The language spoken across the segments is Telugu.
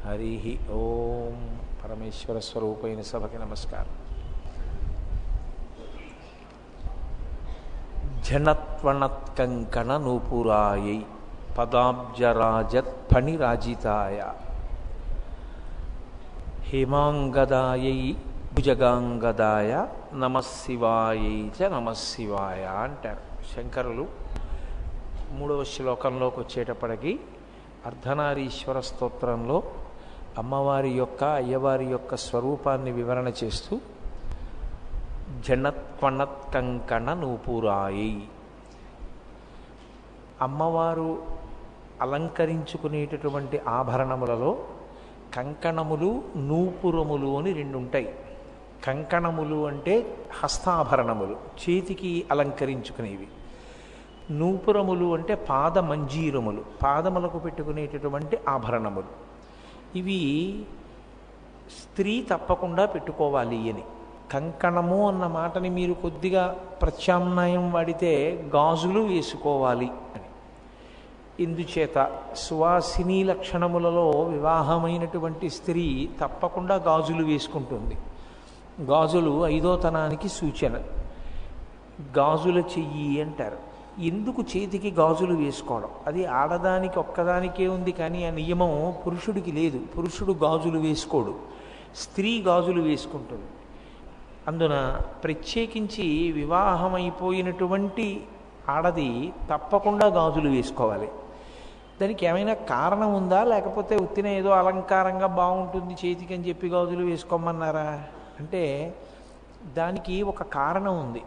హరి ఓం పరమేశ్వర స్వరూపైన సభకి నమస్కారం జనత్వణత్కంకణ నూపురాయై పదాబ్జరాజత్ ఫణిరాజితాయ హేమాంగదాయై భుజగాంగదాయ నమశివాయై చ నమశివాయ అంటారు శంకరులు మూడవ శ్లోకంలోకి వచ్చేటప్పటికి అర్ధనారీశ్వర స్తోత్రంలో అమ్మవారి యొక్క అయ్యవారి యొక్క స్వరూపాన్ని వివరణ చేస్తూ జనత్వణత్కంకణ నూపురాయి అమ్మవారు అలంకరించుకునేటటువంటి ఆభరణములలో కంకణములు నూపురములు అని రెండు ఉంటాయి కంకణములు అంటే హస్తాభరణములు చేతికి అలంకరించుకునేవి నూపురములు అంటే పాద మంజీరములు పాదములకు పెట్టుకునేటటువంటి ఆభరణములు ఇవి స్త్రీ తప్పకుండా పెట్టుకోవాలి అని కంకణము అన్న మాటని మీరు కొద్దిగా ప్రత్యామ్నాయం వాడితే గాజులు వేసుకోవాలి అని ఇందుచేత సువాసిని లక్షణములలో వివాహమైనటువంటి స్త్రీ తప్పకుండా గాజులు వేసుకుంటుంది గాజులు ఐదోతనానికి సూచన గాజుల చెయ్యి అంటారు ఎందుకు చేతికి గాజులు వేసుకోవడం అది ఆడదానికి ఒక్కదానికే ఉంది కానీ ఆ నియమం పురుషుడికి లేదు పురుషుడు గాజులు వేసుకోడు స్త్రీ గాజులు వేసుకుంటుంది అందున ప్రత్యేకించి వివాహమైపోయినటువంటి ఆడది తప్పకుండా గాజులు వేసుకోవాలి దానికి ఏమైనా కారణం ఉందా లేకపోతే ఉత్తిన ఏదో అలంకారంగా బాగుంటుంది చేతికి అని చెప్పి గాజులు వేసుకోమన్నారా అంటే దానికి ఒక కారణం ఉంది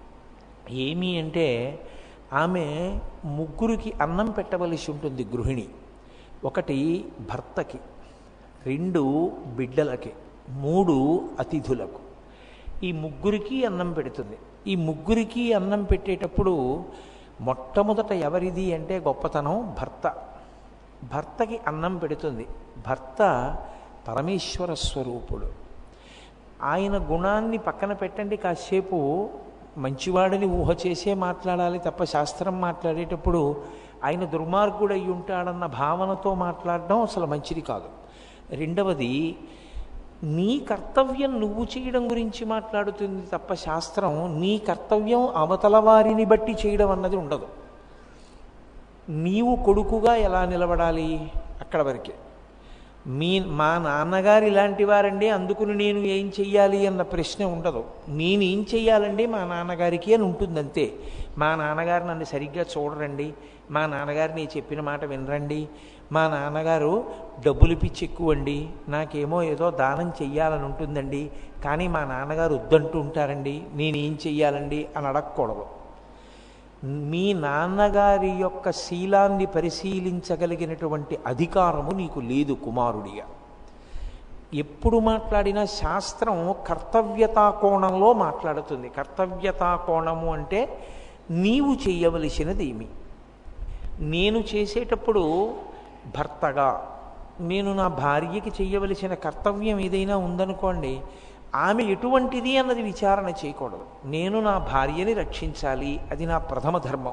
ఏమి అంటే ఆమె ముగ్గురికి అన్నం పెట్టవలసి ఉంటుంది గృహిణి ఒకటి భర్తకి రెండు బిడ్డలకి మూడు అతిథులకు ఈ ముగ్గురికి అన్నం పెడుతుంది ఈ ముగ్గురికి అన్నం పెట్టేటప్పుడు మొట్టమొదట ఎవరిది అంటే గొప్పతనం భర్త భర్తకి అన్నం పెడుతుంది భర్త పరమేశ్వర స్వరూపుడు ఆయన గుణాన్ని పక్కన పెట్టండి కాసేపు మంచివాడిని ఊహ చేసే మాట్లాడాలి తప్ప శాస్త్రం మాట్లాడేటప్పుడు ఆయన దుర్మార్గుడు అయి ఉంటాడన్న భావనతో మాట్లాడడం అసలు మంచిది కాదు రెండవది నీ కర్తవ్యం నువ్వు చేయడం గురించి మాట్లాడుతుంది తప్ప శాస్త్రం నీ కర్తవ్యం అవతల వారిని బట్టి చేయడం అన్నది ఉండదు నీవు కొడుకుగా ఎలా నిలబడాలి అక్కడ వరకే మీ మా నాన్నగారు ఇలాంటి వారండి అందుకుని నేను ఏం చెయ్యాలి అన్న ప్రశ్న ఉండదు నేను ఏం చెయ్యాలండి మా నాన్నగారికి అని ఉంటుంది అంతే మా నాన్నగారు నన్ను సరిగ్గా చూడరండి మా నాన్నగారు నేను చెప్పిన మాట వినరండి మా నాన్నగారు డబ్బులు పిచ్చి ఎక్కువండి నాకేమో ఏదో దానం చెయ్యాలని ఉంటుందండి కానీ మా నాన్నగారు వద్దంటూ ఉంటారండి నేనేం చెయ్యాలండి అని అడగకూడదు మీ నాన్నగారి యొక్క శీలాన్ని పరిశీలించగలిగినటువంటి అధికారము నీకు లేదు కుమారుడిగా ఎప్పుడు మాట్లాడినా శాస్త్రం కర్తవ్యతా కోణంలో మాట్లాడుతుంది కర్తవ్యతా కోణము అంటే నీవు చేయవలసినది ఏమి నేను చేసేటప్పుడు భర్తగా నేను నా భార్యకి చేయవలసిన కర్తవ్యం ఏదైనా ఉందనుకోండి ఆమె ఎటువంటిది అన్నది విచారణ చేయకూడదు నేను నా భార్యని రక్షించాలి అది నా ప్రథమ ధర్మం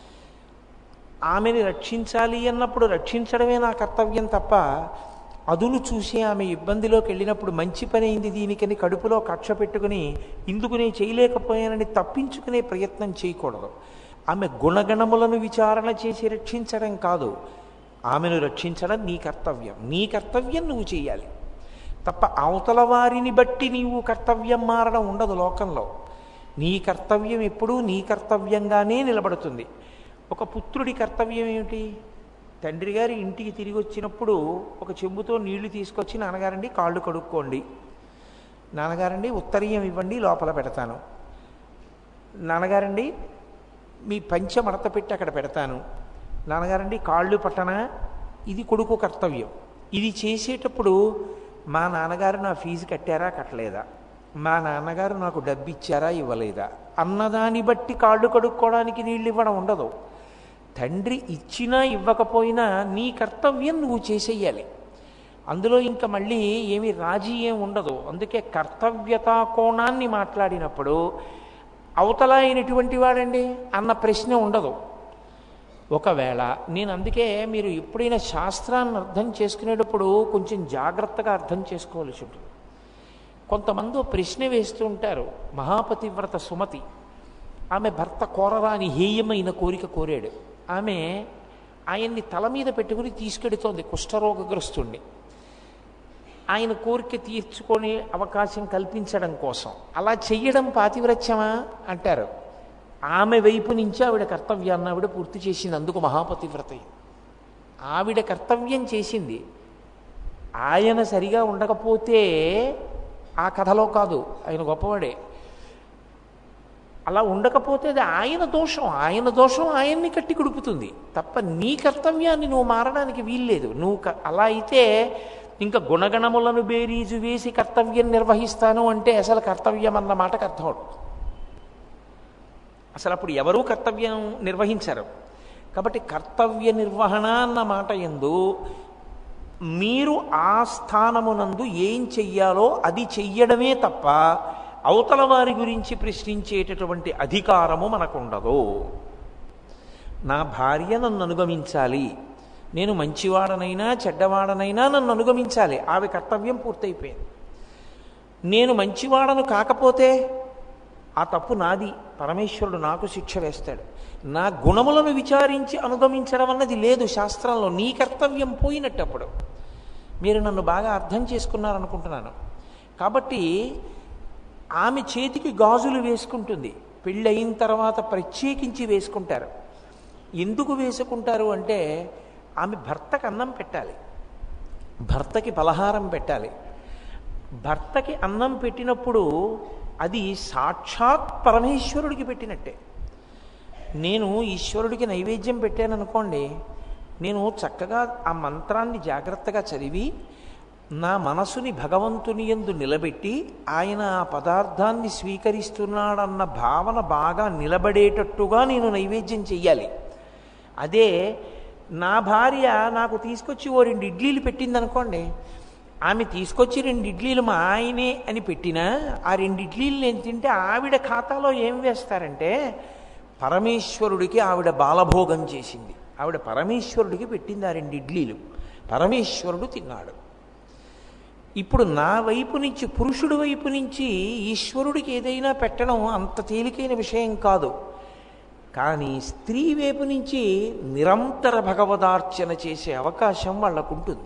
ఆమెని రక్షించాలి అన్నప్పుడు రక్షించడమే నా కర్తవ్యం తప్ప అదును చూసి ఆమె ఇబ్బందిలోకి వెళ్ళినప్పుడు మంచి పని అయింది దీనికని కడుపులో కక్ష పెట్టుకుని ఇందుకు నేను చేయలేకపోయానని తప్పించుకునే ప్రయత్నం చేయకూడదు ఆమె గుణగణములను విచారణ చేసి రక్షించడం కాదు ఆమెను రక్షించడం నీ కర్తవ్యం నీ కర్తవ్యం నువ్వు చేయాలి తప్ప అవతల వారిని బట్టి నీవు కర్తవ్యం మారడం ఉండదు లోకంలో నీ కర్తవ్యం ఎప్పుడూ నీ కర్తవ్యంగానే నిలబడుతుంది ఒక పుత్రుడి కర్తవ్యం ఏమిటి తండ్రి గారి ఇంటికి తిరిగి వచ్చినప్పుడు ఒక చెంబుతో నీళ్లు తీసుకొచ్చి నాన్నగారండి కాళ్ళు కడుక్కోండి నాన్నగారండి ఉత్తరీయం ఇవ్వండి లోపల పెడతాను నాన్నగారండి మీ పంచ మడత పెట్టి అక్కడ పెడతాను నాన్నగారండి కాళ్ళు పట్టనా ఇది కొడుకు కర్తవ్యం ఇది చేసేటప్పుడు మా నాన్నగారు నా ఫీజు కట్టారా కట్టలేదా మా నాన్నగారు నాకు డబ్బు ఇచ్చారా ఇవ్వలేదా అన్నదాన్ని బట్టి కాళ్ళు కడుక్కోవడానికి నీళ్ళు ఇవ్వడం ఉండదు తండ్రి ఇచ్చినా ఇవ్వకపోయినా నీ కర్తవ్యం నువ్వు చేసేయాలి అందులో ఇంకా మళ్ళీ ఏమి రాజీ ఏం ఉండదు అందుకే కర్తవ్యతా కోణాన్ని మాట్లాడినప్పుడు అవతల అయినటువంటి వాడండి అన్న ప్రశ్న ఉండదు ఒకవేళ నేను అందుకే మీరు ఎప్పుడైనా శాస్త్రాన్ని అర్థం చేసుకునేటప్పుడు కొంచెం జాగ్రత్తగా అర్థం చేసుకోవాల్సి ఉంటుంది కొంతమంది ఓ ప్రశ్న వేస్తూ ఉంటారు మహాపతివ్రత సుమతి ఆమె భర్త కోరరాని హేయమైన కోరిక కోరాడు ఆమె ఆయన్ని తల మీద పెట్టుకుని తీసుకెడుతోంది కుష్ఠరోగగ్రస్తుణ్ణి ఆయన కోరిక తీర్చుకొని అవకాశం కల్పించడం కోసం అలా చెయ్యడం పాతివ్రత్యమా అంటారు ఆమె వైపు నుంచి ఆవిడ కర్తవ్యాన్ని ఆవిడ పూర్తి చేసింది అందుకు మహాపతివ్రత ఆవిడ కర్తవ్యం చేసింది ఆయన సరిగా ఉండకపోతే ఆ కథలో కాదు ఆయన గొప్పవాడే అలా ఉండకపోతే అది ఆయన దోషం ఆయన దోషం ఆయన్ని కట్టి కుడుపుతుంది తప్ప నీ కర్తవ్యాన్ని నువ్వు మారడానికి వీల్లేదు నువ్వు క- అలా అయితే ఇంకా గుణగణములను బేరీజు వేసి కర్తవ్యం నిర్వహిస్తాను అంటే అసలు కర్తవ్యం అన్న మాటకు అర్థం అవుతుంది అసలు అప్పుడు ఎవరూ కర్తవ్యం నిర్వహించరు కాబట్టి కర్తవ్య నిర్వహణ అన్న మాట ఎందు మీరు ఆ స్థానమునందు ఏం చెయ్యాలో అది చెయ్యడమే తప్ప అవతల వారి గురించి ప్రశ్నించేటటువంటి అధికారము మనకుండదు నా భార్య నన్ను అనుగమించాలి నేను మంచివాడనైనా చెడ్డవాడనైనా నన్ను అనుగమించాలి ఆమె కర్తవ్యం పూర్తయిపోయింది నేను మంచివాడను కాకపోతే ఆ తప్పు నాది పరమేశ్వరుడు నాకు శిక్ష వేస్తాడు నా గుణములను విచారించి అనుగమించడం అన్నది లేదు శాస్త్రంలో నీ కర్తవ్యం పోయినట్టప్పుడు మీరు నన్ను బాగా అర్థం చేసుకున్నారనుకుంటున్నాను కాబట్టి ఆమె చేతికి గాజులు వేసుకుంటుంది పెళ్ళయిన తర్వాత ప్రత్యేకించి వేసుకుంటారు ఎందుకు వేసుకుంటారు అంటే ఆమె భర్తకి అన్నం పెట్టాలి భర్తకి పలహారం పెట్టాలి భర్తకి అన్నం పెట్టినప్పుడు అది సాక్షాత్ పరమేశ్వరుడికి పెట్టినట్టే నేను ఈశ్వరుడికి నైవేద్యం పెట్టాను అనుకోండి నేను చక్కగా ఆ మంత్రాన్ని జాగ్రత్తగా చదివి నా మనసుని భగవంతుని యందు నిలబెట్టి ఆయన ఆ పదార్థాన్ని స్వీకరిస్తున్నాడన్న భావన బాగా నిలబడేటట్టుగా నేను నైవేద్యం చెయ్యాలి అదే నా భార్య నాకు తీసుకొచ్చి ఓ రెండు ఇడ్లీలు పెట్టిందనుకోండి ఆమె తీసుకొచ్చి రెండు ఇడ్లీలు మా ఆయనే అని పెట్టినా ఆ రెండు ఇడ్లీలు నేను తింటే ఆవిడ ఖాతాలో ఏం వేస్తారంటే పరమేశ్వరుడికి ఆవిడ బాలభోగం చేసింది ఆవిడ పరమేశ్వరుడికి పెట్టింది ఆ రెండు ఇడ్లీలు పరమేశ్వరుడు తిన్నాడు ఇప్పుడు నా వైపు నుంచి పురుషుడి వైపు నుంచి ఈశ్వరుడికి ఏదైనా పెట్టడం అంత తేలికైన విషయం కాదు కానీ స్త్రీ వైపు నుంచి నిరంతర భగవదార్చన చేసే అవకాశం వాళ్ళకు ఉంటుంది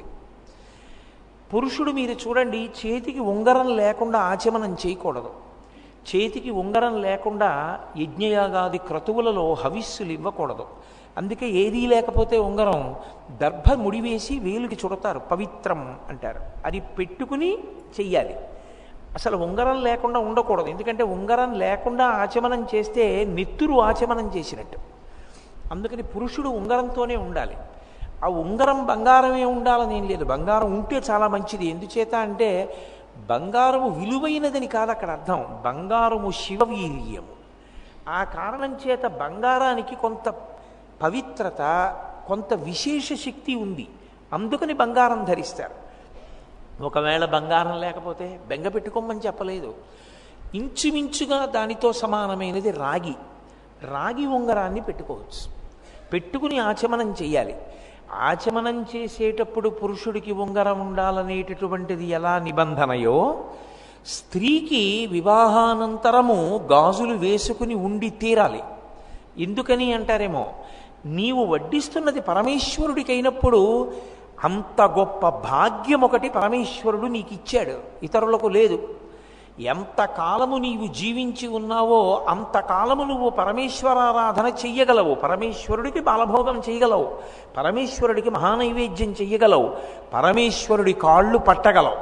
పురుషుడు మీరు చూడండి చేతికి ఉంగరం లేకుండా ఆచమనం చేయకూడదు చేతికి ఉంగరం లేకుండా యజ్ఞయాగాది క్రతువులలో హవిస్సులు ఇవ్వకూడదు అందుకే ఏదీ లేకపోతే ఉంగరం దర్భ ముడివేసి వేలుకి చుడతారు పవిత్రం అంటారు అది పెట్టుకుని చెయ్యాలి అసలు ఉంగరం లేకుండా ఉండకూడదు ఎందుకంటే ఉంగరం లేకుండా ఆచమనం చేస్తే నెత్తురు ఆచమనం చేసినట్టు అందుకని పురుషుడు ఉంగరంతోనే ఉండాలి ఆ ఉంగరం బంగారమే ఉండాలని ఏం లేదు బంగారం ఉంటే చాలా మంచిది ఎందుచేత అంటే బంగారము విలువైనదని కాదు అక్కడ అర్థం బంగారము శివవీర్యము ఆ కారణం చేత బంగారానికి కొంత పవిత్రత కొంత విశేష శక్తి ఉంది అందుకని బంగారం ధరిస్తారు ఒకవేళ బంగారం లేకపోతే బెంగ పెట్టుకోమని చెప్పలేదు ఇంచుమించుగా దానితో సమానమైనది రాగి రాగి ఉంగరాన్ని పెట్టుకోవచ్చు పెట్టుకుని ఆచమనం చేయాలి ఆచమనం చేసేటప్పుడు పురుషుడికి ఉంగరం ఉండాలనేటటువంటిది ఎలా నిబంధనయో స్త్రీకి వివాహానంతరము గాజులు వేసుకుని ఉండి తీరాలి ఎందుకని అంటారేమో నీవు వడ్డిస్తున్నది పరమేశ్వరుడికైనప్పుడు అంత గొప్ప భాగ్యం ఒకటి పరమేశ్వరుడు నీకు ఇచ్చాడు ఇతరులకు లేదు ఎంత కాలము నీవు జీవించి ఉన్నావో అంత కాలము నువ్వు పరమేశ్వరారాధన చెయ్యగలవు పరమేశ్వరుడికి బాలభోగం చేయగలవు పరమేశ్వరుడికి మహానైవేద్యం చెయ్యగలవు పరమేశ్వరుడి కాళ్ళు పట్టగలవు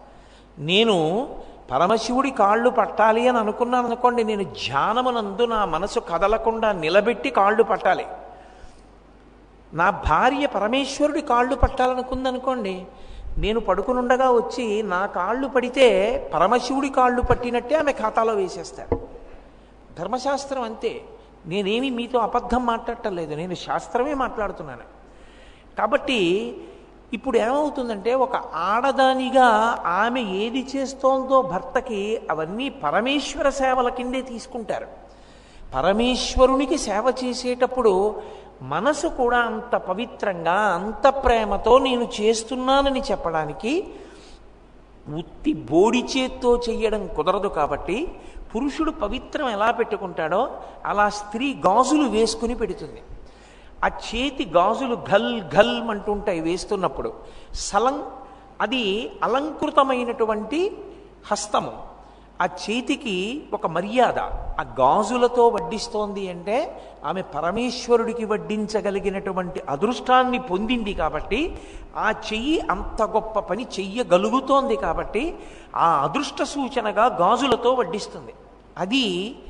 నేను పరమశివుడి కాళ్ళు పట్టాలి అని అనుకున్నాను అనుకోండి నేను ధ్యానమునందు నా మనసు కదలకుండా నిలబెట్టి కాళ్ళు పట్టాలి నా భార్య పరమేశ్వరుడి కాళ్ళు పట్టాలనుకుందనుకోండి నేను పడుకునుండగా వచ్చి నా కాళ్ళు పడితే పరమశివుడి కాళ్ళు పట్టినట్టే ఆమె ఖాతాలో వేసేస్తాడు ధర్మశాస్త్రం అంతే నేనేమి మీతో అబద్ధం మాట్లాడటం లేదు నేను శాస్త్రమే మాట్లాడుతున్నాను కాబట్టి ఇప్పుడు ఏమవుతుందంటే ఒక ఆడదానిగా ఆమె ఏది చేస్తోందో భర్తకి అవన్నీ పరమేశ్వర సేవల కిందే తీసుకుంటారు పరమేశ్వరునికి సేవ చేసేటప్పుడు మనసు కూడా అంత పవిత్రంగా అంత ప్రేమతో నేను చేస్తున్నానని చెప్పడానికి ఉత్తి బోడి చేత్తో చెయ్యడం కుదరదు కాబట్టి పురుషుడు పవిత్రం ఎలా పెట్టుకుంటాడో అలా స్త్రీ గాజులు వేసుకుని పెడుతుంది ఆ చేతి గాజులు ఘల్ ఘల్ అంటుంటాయి వేస్తున్నప్పుడు సలం అది అలంకృతమైనటువంటి హస్తము ఆ చేతికి ఒక మర్యాద ఆ గాజులతో వడ్డిస్తోంది అంటే ఆమె పరమేశ్వరుడికి వడ్డించగలిగినటువంటి అదృష్టాన్ని పొందింది కాబట్టి ఆ చెయ్యి అంత గొప్ప పని చెయ్యగలుగుతోంది కాబట్టి ఆ అదృష్ట సూచనగా గాజులతో వడ్డిస్తుంది అది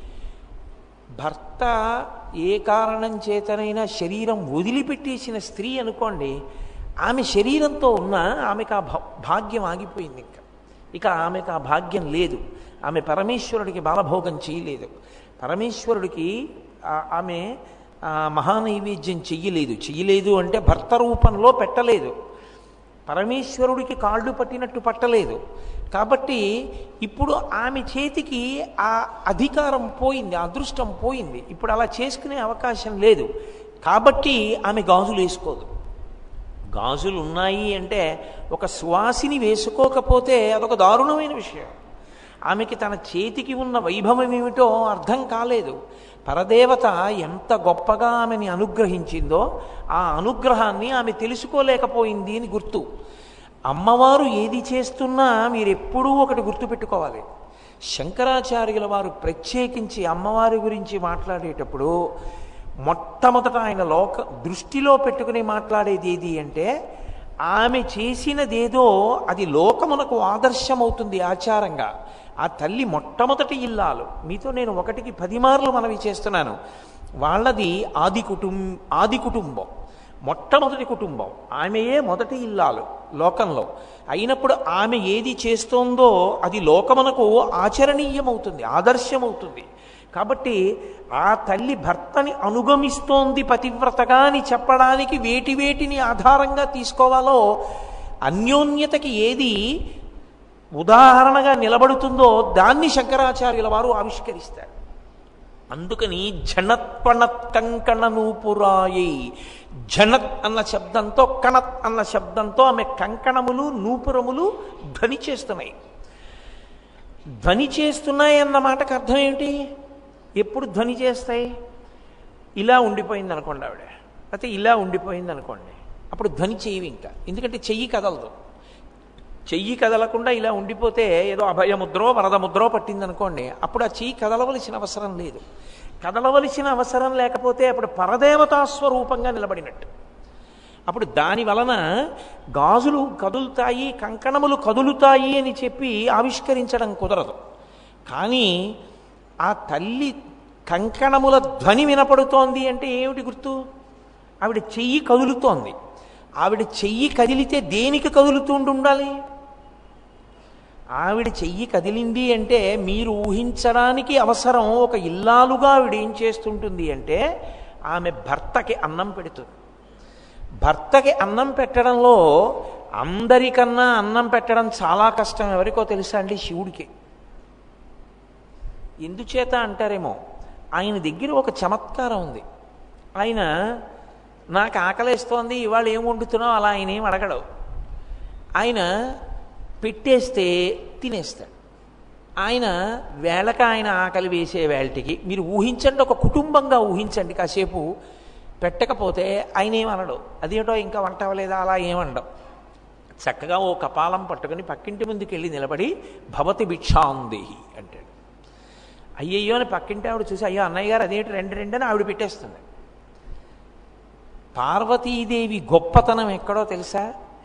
భర్త ఏ కారణం చేతనైనా శరీరం వదిలిపెట్టేసిన స్త్రీ అనుకోండి ఆమె శరీరంతో ఉన్న ఆమెకు ఆ భా- భాగ్యం ఆగిపోయింది ఇంకా ఇక ఆమెకు ఆ భాగ్యం లేదు ఆమె పరమేశ్వరుడికి బాలభోగం చేయలేదు పరమేశ్వరుడికి ఆ- ఆమె ఆ, మహానైవేద్యం చెయ్యలేదు చెయ్యలేదు అంటే భర్త రూపంలో పెట్టలేదు పరమేశ్వరుడికి కాళ్ళు పట్టినట్టు పట్టలేదు కాబట్టి ఇప్పుడు ఆమె చేతికి ఆ అధికారం పోయింది ఆ అదృష్టం పోయింది ఇప్పుడు అలా చేసుకునే అవకాశం లేదు కాబట్టి ఆమె గాజులు వేసుకోదు గాజులు ఉన్నాయి అంటే ఒక సువాసిని వేసుకోకపోతే అదొక దారుణమైన విషయం ఆమెకి తన చేతికి ఉన్న వైభవం ఏమిటో అర్థం కాలేదు పరదేవత ఎంత గొప్పగా ఆమెని అనుగ్రహించిందో ఆ అనుగ్రహాన్ని ఆమె తెలుసుకోలేకపోయింది అని గుర్తు అమ్మవారు ఏది చేస్తున్నా మీరు ఎప్పుడూ ఒకటి గుర్తుపెట్టుకోవాలి శంకరాచార్యుల వారు ప్రత్యేకించి అమ్మవారి గురించి మాట్లాడేటప్పుడు మొట్టమొదట ఆయన లోక దృష్టిలో పెట్టుకుని మాట్లాడేది ఏది అంటే ఆమె చేసినదేదో అది లోకమునకు ఆదర్శమవుతుంది ఆచారంగా ఆ తల్లి మొట్టమొదటి ఇల్లాలు మీతో నేను ఒకటికి పది మార్లు మనవి చేస్తున్నాను వాళ్ళది ఆది కుటుం ఆది కుటుంబం మొట్టమొదటి కుటుంబం ఆమెయే మొదటి ఇల్లాలు లోకంలో అయినప్పుడు ఆమె ఏది చేస్తోందో అది లోకమునకు ఆచరణీయమవుతుంది ఆదర్శమవుతుంది కాబట్టి ఆ తల్లి భర్తని అనుగమిస్తోంది పతివ్రతగా అని చెప్పడానికి వేటి వేటిని ఆధారంగా తీసుకోవాలో అన్యోన్యతకి ఏది ఉదాహరణగా నిలబడుతుందో దాన్ని శంకరాచార్యుల వారు ఆవిష్కరిస్తారు అందుకని జనత్పణత్ కంకణ నూపురాయి జనత్ అన్న శబ్దంతో కణత్ అన్న శబ్దంతో ఆమె కంకణములు నూపురములు ధ్వని చేస్తున్నాయి ధ్వని చేస్తున్నాయి అన్న మాటకు అర్థం ఏమిటి ఎప్పుడు ధ్వని చేస్తాయి ఇలా ఉండిపోయింది అనుకోండి ఆవిడ అయితే ఇలా ఉండిపోయింది అనుకోండి అప్పుడు ధ్వని చెయ్యి ఇంకా ఎందుకంటే చెయ్యి కదలదు చెయ్యి కదలకుండా ఇలా ఉండిపోతే ఏదో అభయముద్రో వరదముద్రో పట్టిందనుకోండి అప్పుడు ఆ చెయ్యి కదలవలసిన అవసరం లేదు కదలవలసిన అవసరం లేకపోతే అప్పుడు పరదేవతా స్వరూపంగా నిలబడినట్టు అప్పుడు దాని వలన గాజులు కదులుతాయి కంకణములు కదులుతాయి అని చెప్పి ఆవిష్కరించడం కుదరదు కానీ ఆ తల్లి కంకణముల ధ్వని వినపడుతోంది అంటే ఏమిటి గుర్తు ఆవిడ చెయ్యి కదులుతోంది ఆవిడ చెయ్యి కదిలితే దేనికి కదులుతుండి ఉండాలి ఆవిడ చెయ్యి కదిలింది అంటే మీరు ఊహించడానికి అవసరం ఒక ఇల్లాలుగా ఆవిడ ఏం చేస్తుంటుంది అంటే ఆమె భర్తకి అన్నం పెడుతుంది భర్తకి అన్నం పెట్టడంలో అందరికన్నా అన్నం పెట్టడం చాలా కష్టం ఎవరికో తెలుసా అండి శివుడికి ఎందుచేత అంటారేమో ఆయన దగ్గర ఒక చమత్కారం ఉంది ఆయన నాకు ఆకలేస్తోంది ఇవాళ ఏం వండుతున్నావు అలా ఆయన ఏం అడగడు ఆయన పెట్టేస్తే తినేస్తాడు ఆయన వేళక ఆయన ఆకలి వేసే వేళటికి మీరు ఊహించండి ఒక కుటుంబంగా ఊహించండి కాసేపు పెట్టకపోతే ఆయన ఏమనడు అదేంటో ఇంకా వంట అవ్వలేదా అలా ఏమనడం చక్కగా ఓ కపాలం పట్టుకుని పక్కింటి ముందుకు వెళ్ళి నిలబడి భవతి భిక్షాందేహి అంటాడు అయ్యయ్యో అని పక్కింటి ఆవిడ చూసి అయ్యో అన్నయ్య గారు అదేంటి రెండు రెండు అని ఆవిడ పెట్టేస్తుంది పార్వతీదేవి గొప్పతనం ఎక్కడో తెలుసా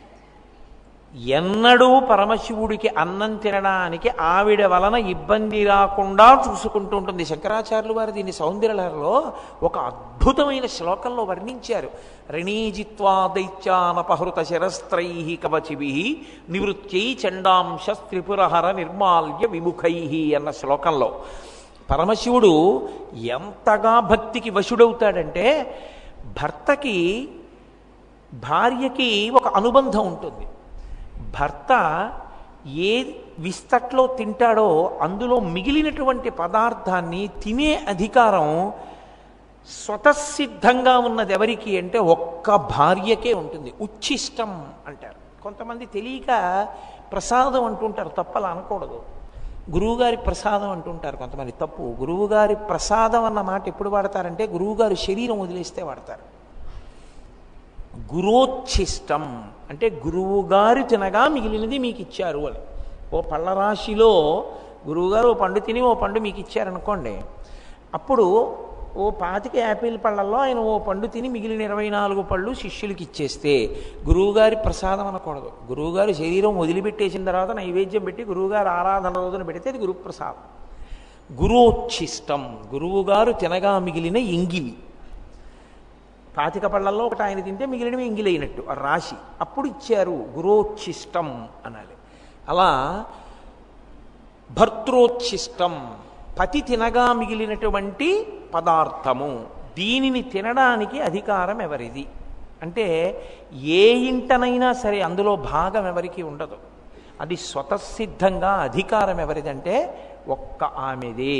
ఎన్నడూ పరమశివుడికి అన్నం తినడానికి ఆవిడ వలన ఇబ్బంది రాకుండా చూసుకుంటూ ఉంటుంది శంకరాచార్యులు వారు దీన్ని సౌందర్యలహరిలో ఒక అద్భుతమైన శ్లోకంలో వర్ణించారు రణీజిత్వా దైత్యానపహృత శరస్త్రై కవచిభి నివృత్యై చండాంశ త్రిపురహర నిర్మాల్య విముఖై అన్న శ్లోకంలో పరమశివుడు ఎంతగా భక్తికి వశుడవుతాడంటే భర్తకి భార్యకి ఒక అనుబంధం ఉంటుంది భర్త ఏ విస్తట్లో తింటాడో అందులో మిగిలినటువంటి పదార్థాన్ని తినే అధికారం స్వతసిద్ధంగా ఉన్నది ఎవరికి అంటే ఒక్క భార్యకే ఉంటుంది ఉచ్ఛిష్టం అంటారు కొంతమంది తెలియక ప్రసాదం అంటుంటారు తప్పలా అనకూడదు గురువుగారి ప్రసాదం అంటుంటారు కొంతమంది తప్పు గురువుగారి ప్రసాదం అన్న మాట ఎప్పుడు వాడతారంటే గురువుగారు శరీరం వదిలేస్తే వాడతారు గురోచ్ఛిష్టం అంటే గురువుగారు తినగా మిగిలినది మీకు ఇచ్చారు అని ఓ పళ్ళరాశిలో గురువుగారు ఓ పండు తిని ఓ పండు మీకు ఇచ్చారనుకోండి అప్పుడు ఓ పాతిక యాపిల్ పళ్ళల్లో ఆయన ఓ పండు తిని మిగిలిన ఇరవై నాలుగు పళ్ళు శిష్యులకి ఇచ్చేస్తే గురువుగారి ప్రసాదం అనకూడదు గురువుగారు శరీరం వదిలిపెట్టేసిన తర్వాత నైవేద్యం పెట్టి గురువుగారు ఆరాధన రోజున పెడితే అది గురుప్రసాదం గురోచ్ఛిష్టం గురువుగారు తినగా మిగిలిన ఎంగిలి పాతిక పళ్ళల్లో ఒకటి ఆయన తింటే మిగిలినవి ఎంగిలైనట్టు ఆ రాశి అప్పుడు ఇచ్చారు గురోచ్ఛిష్టం అనాలి అలా భర్తృచ్ఛిష్టం పతి తినగా మిగిలినటువంటి పదార్థము దీనిని తినడానికి అధికారం ఎవరిది అంటే ఏ ఇంటనైనా సరే అందులో భాగం ఎవరికి ఉండదు అది స్వతసిద్ధంగా అధికారం ఎవరిదంటే ఒక్క ఆమెదే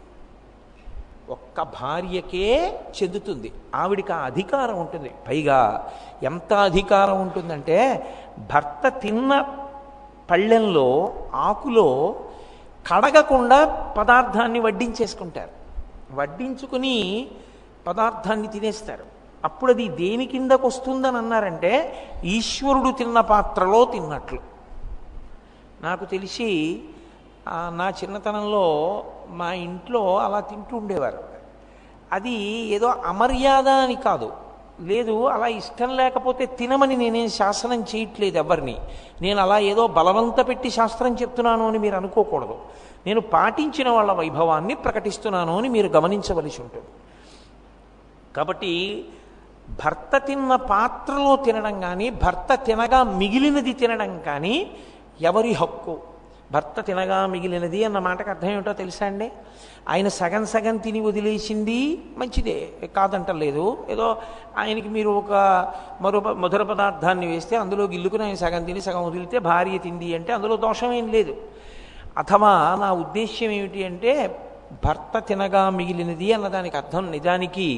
ఒక్క భార్యకే చెందుతుంది ఆవిడికి ఆ అధికారం ఉంటుంది పైగా ఎంత అధికారం ఉంటుందంటే భర్త తిన్న పళ్ళెంలో ఆకులో కడగకుండా పదార్థాన్ని వడ్డించేసుకుంటారు వడ్డించుకుని పదార్థాన్ని తినేస్తారు అప్పుడు అది దేని కిందకు వస్తుందని అన్నారంటే ఈశ్వరుడు తిన్న పాత్రలో తిన్నట్లు నాకు తెలిసి ఆ, నా చిన్నతనంలో మా ఇంట్లో అలా తింటూ ఉండేవారు అది ఏదో అమర్యాద అని కాదు లేదు అలా ఇష్టం లేకపోతే తినమని నేనేం శాసనం చేయట్లేదు ఎవరిని నేను అలా ఏదో బలవంత పెట్టి శాస్త్రం చెప్తున్నాను అని మీరు అనుకోకూడదు నేను పాటించిన వాళ్ళ వైభవాన్ని ప్రకటిస్తున్నాను అని మీరు గమనించవలసి ఉంటుంది కాబట్టి భర్త తిన్న పాత్రలో తినడం కానీ భర్త తినగా మిగిలినది తినడం కానీ ఎవరి హక్కు భర్త తినగా మిగిలినది అన్న మాటకు అర్థం ఏమిటో తెలుసా అండి ఆయన సగం సగం తిని వదిలేసింది మంచిదే కాదంటలేదు ఏదో ఆయనకి మీరు ఒక మరో ప- మధుర పదార్థాన్ని వేస్తే అందులో గిల్లుకుని ఆయన సగం తిని సగం వదిలితే భార్య తింది అంటే అందులో దోషం ఏం లేదు అథవా నా ఉద్దేశ్యం ఏమిటి అంటే భర్త తినగా మిగిలినది అన్నదానికి అర్థం నిజానికి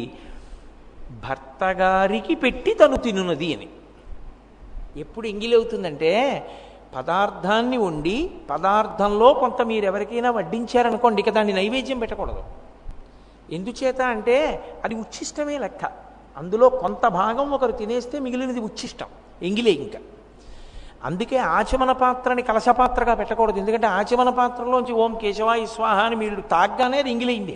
భర్త గారికి పెట్టి తను తినున్నది అని ఎప్పుడు ఎంగిలి అవుతుందంటే పదార్థాన్ని వండి పదార్థంలో కొంత మీరు ఎవరికైనా వడ్డించారనుకోండి ఇక దాన్ని నైవేద్యం పెట్టకూడదు ఎందుచేత అంటే అది ఉచ్ఛిష్టమే లెక్క అందులో కొంత భాగం ఒకరు తినేస్తే మిగిలినది ఉచ్ఛిష్టం ఎంగిలే ఇంకా అందుకే ఆచమన పాత్రని కలశ పాత్రగా పెట్టకూడదు ఎందుకంటే ఆచమన పాత్రలోంచి ఓం కేశవాయి స్వాహ అని మీరు తాగ్గానే అది ఎంగిలైంది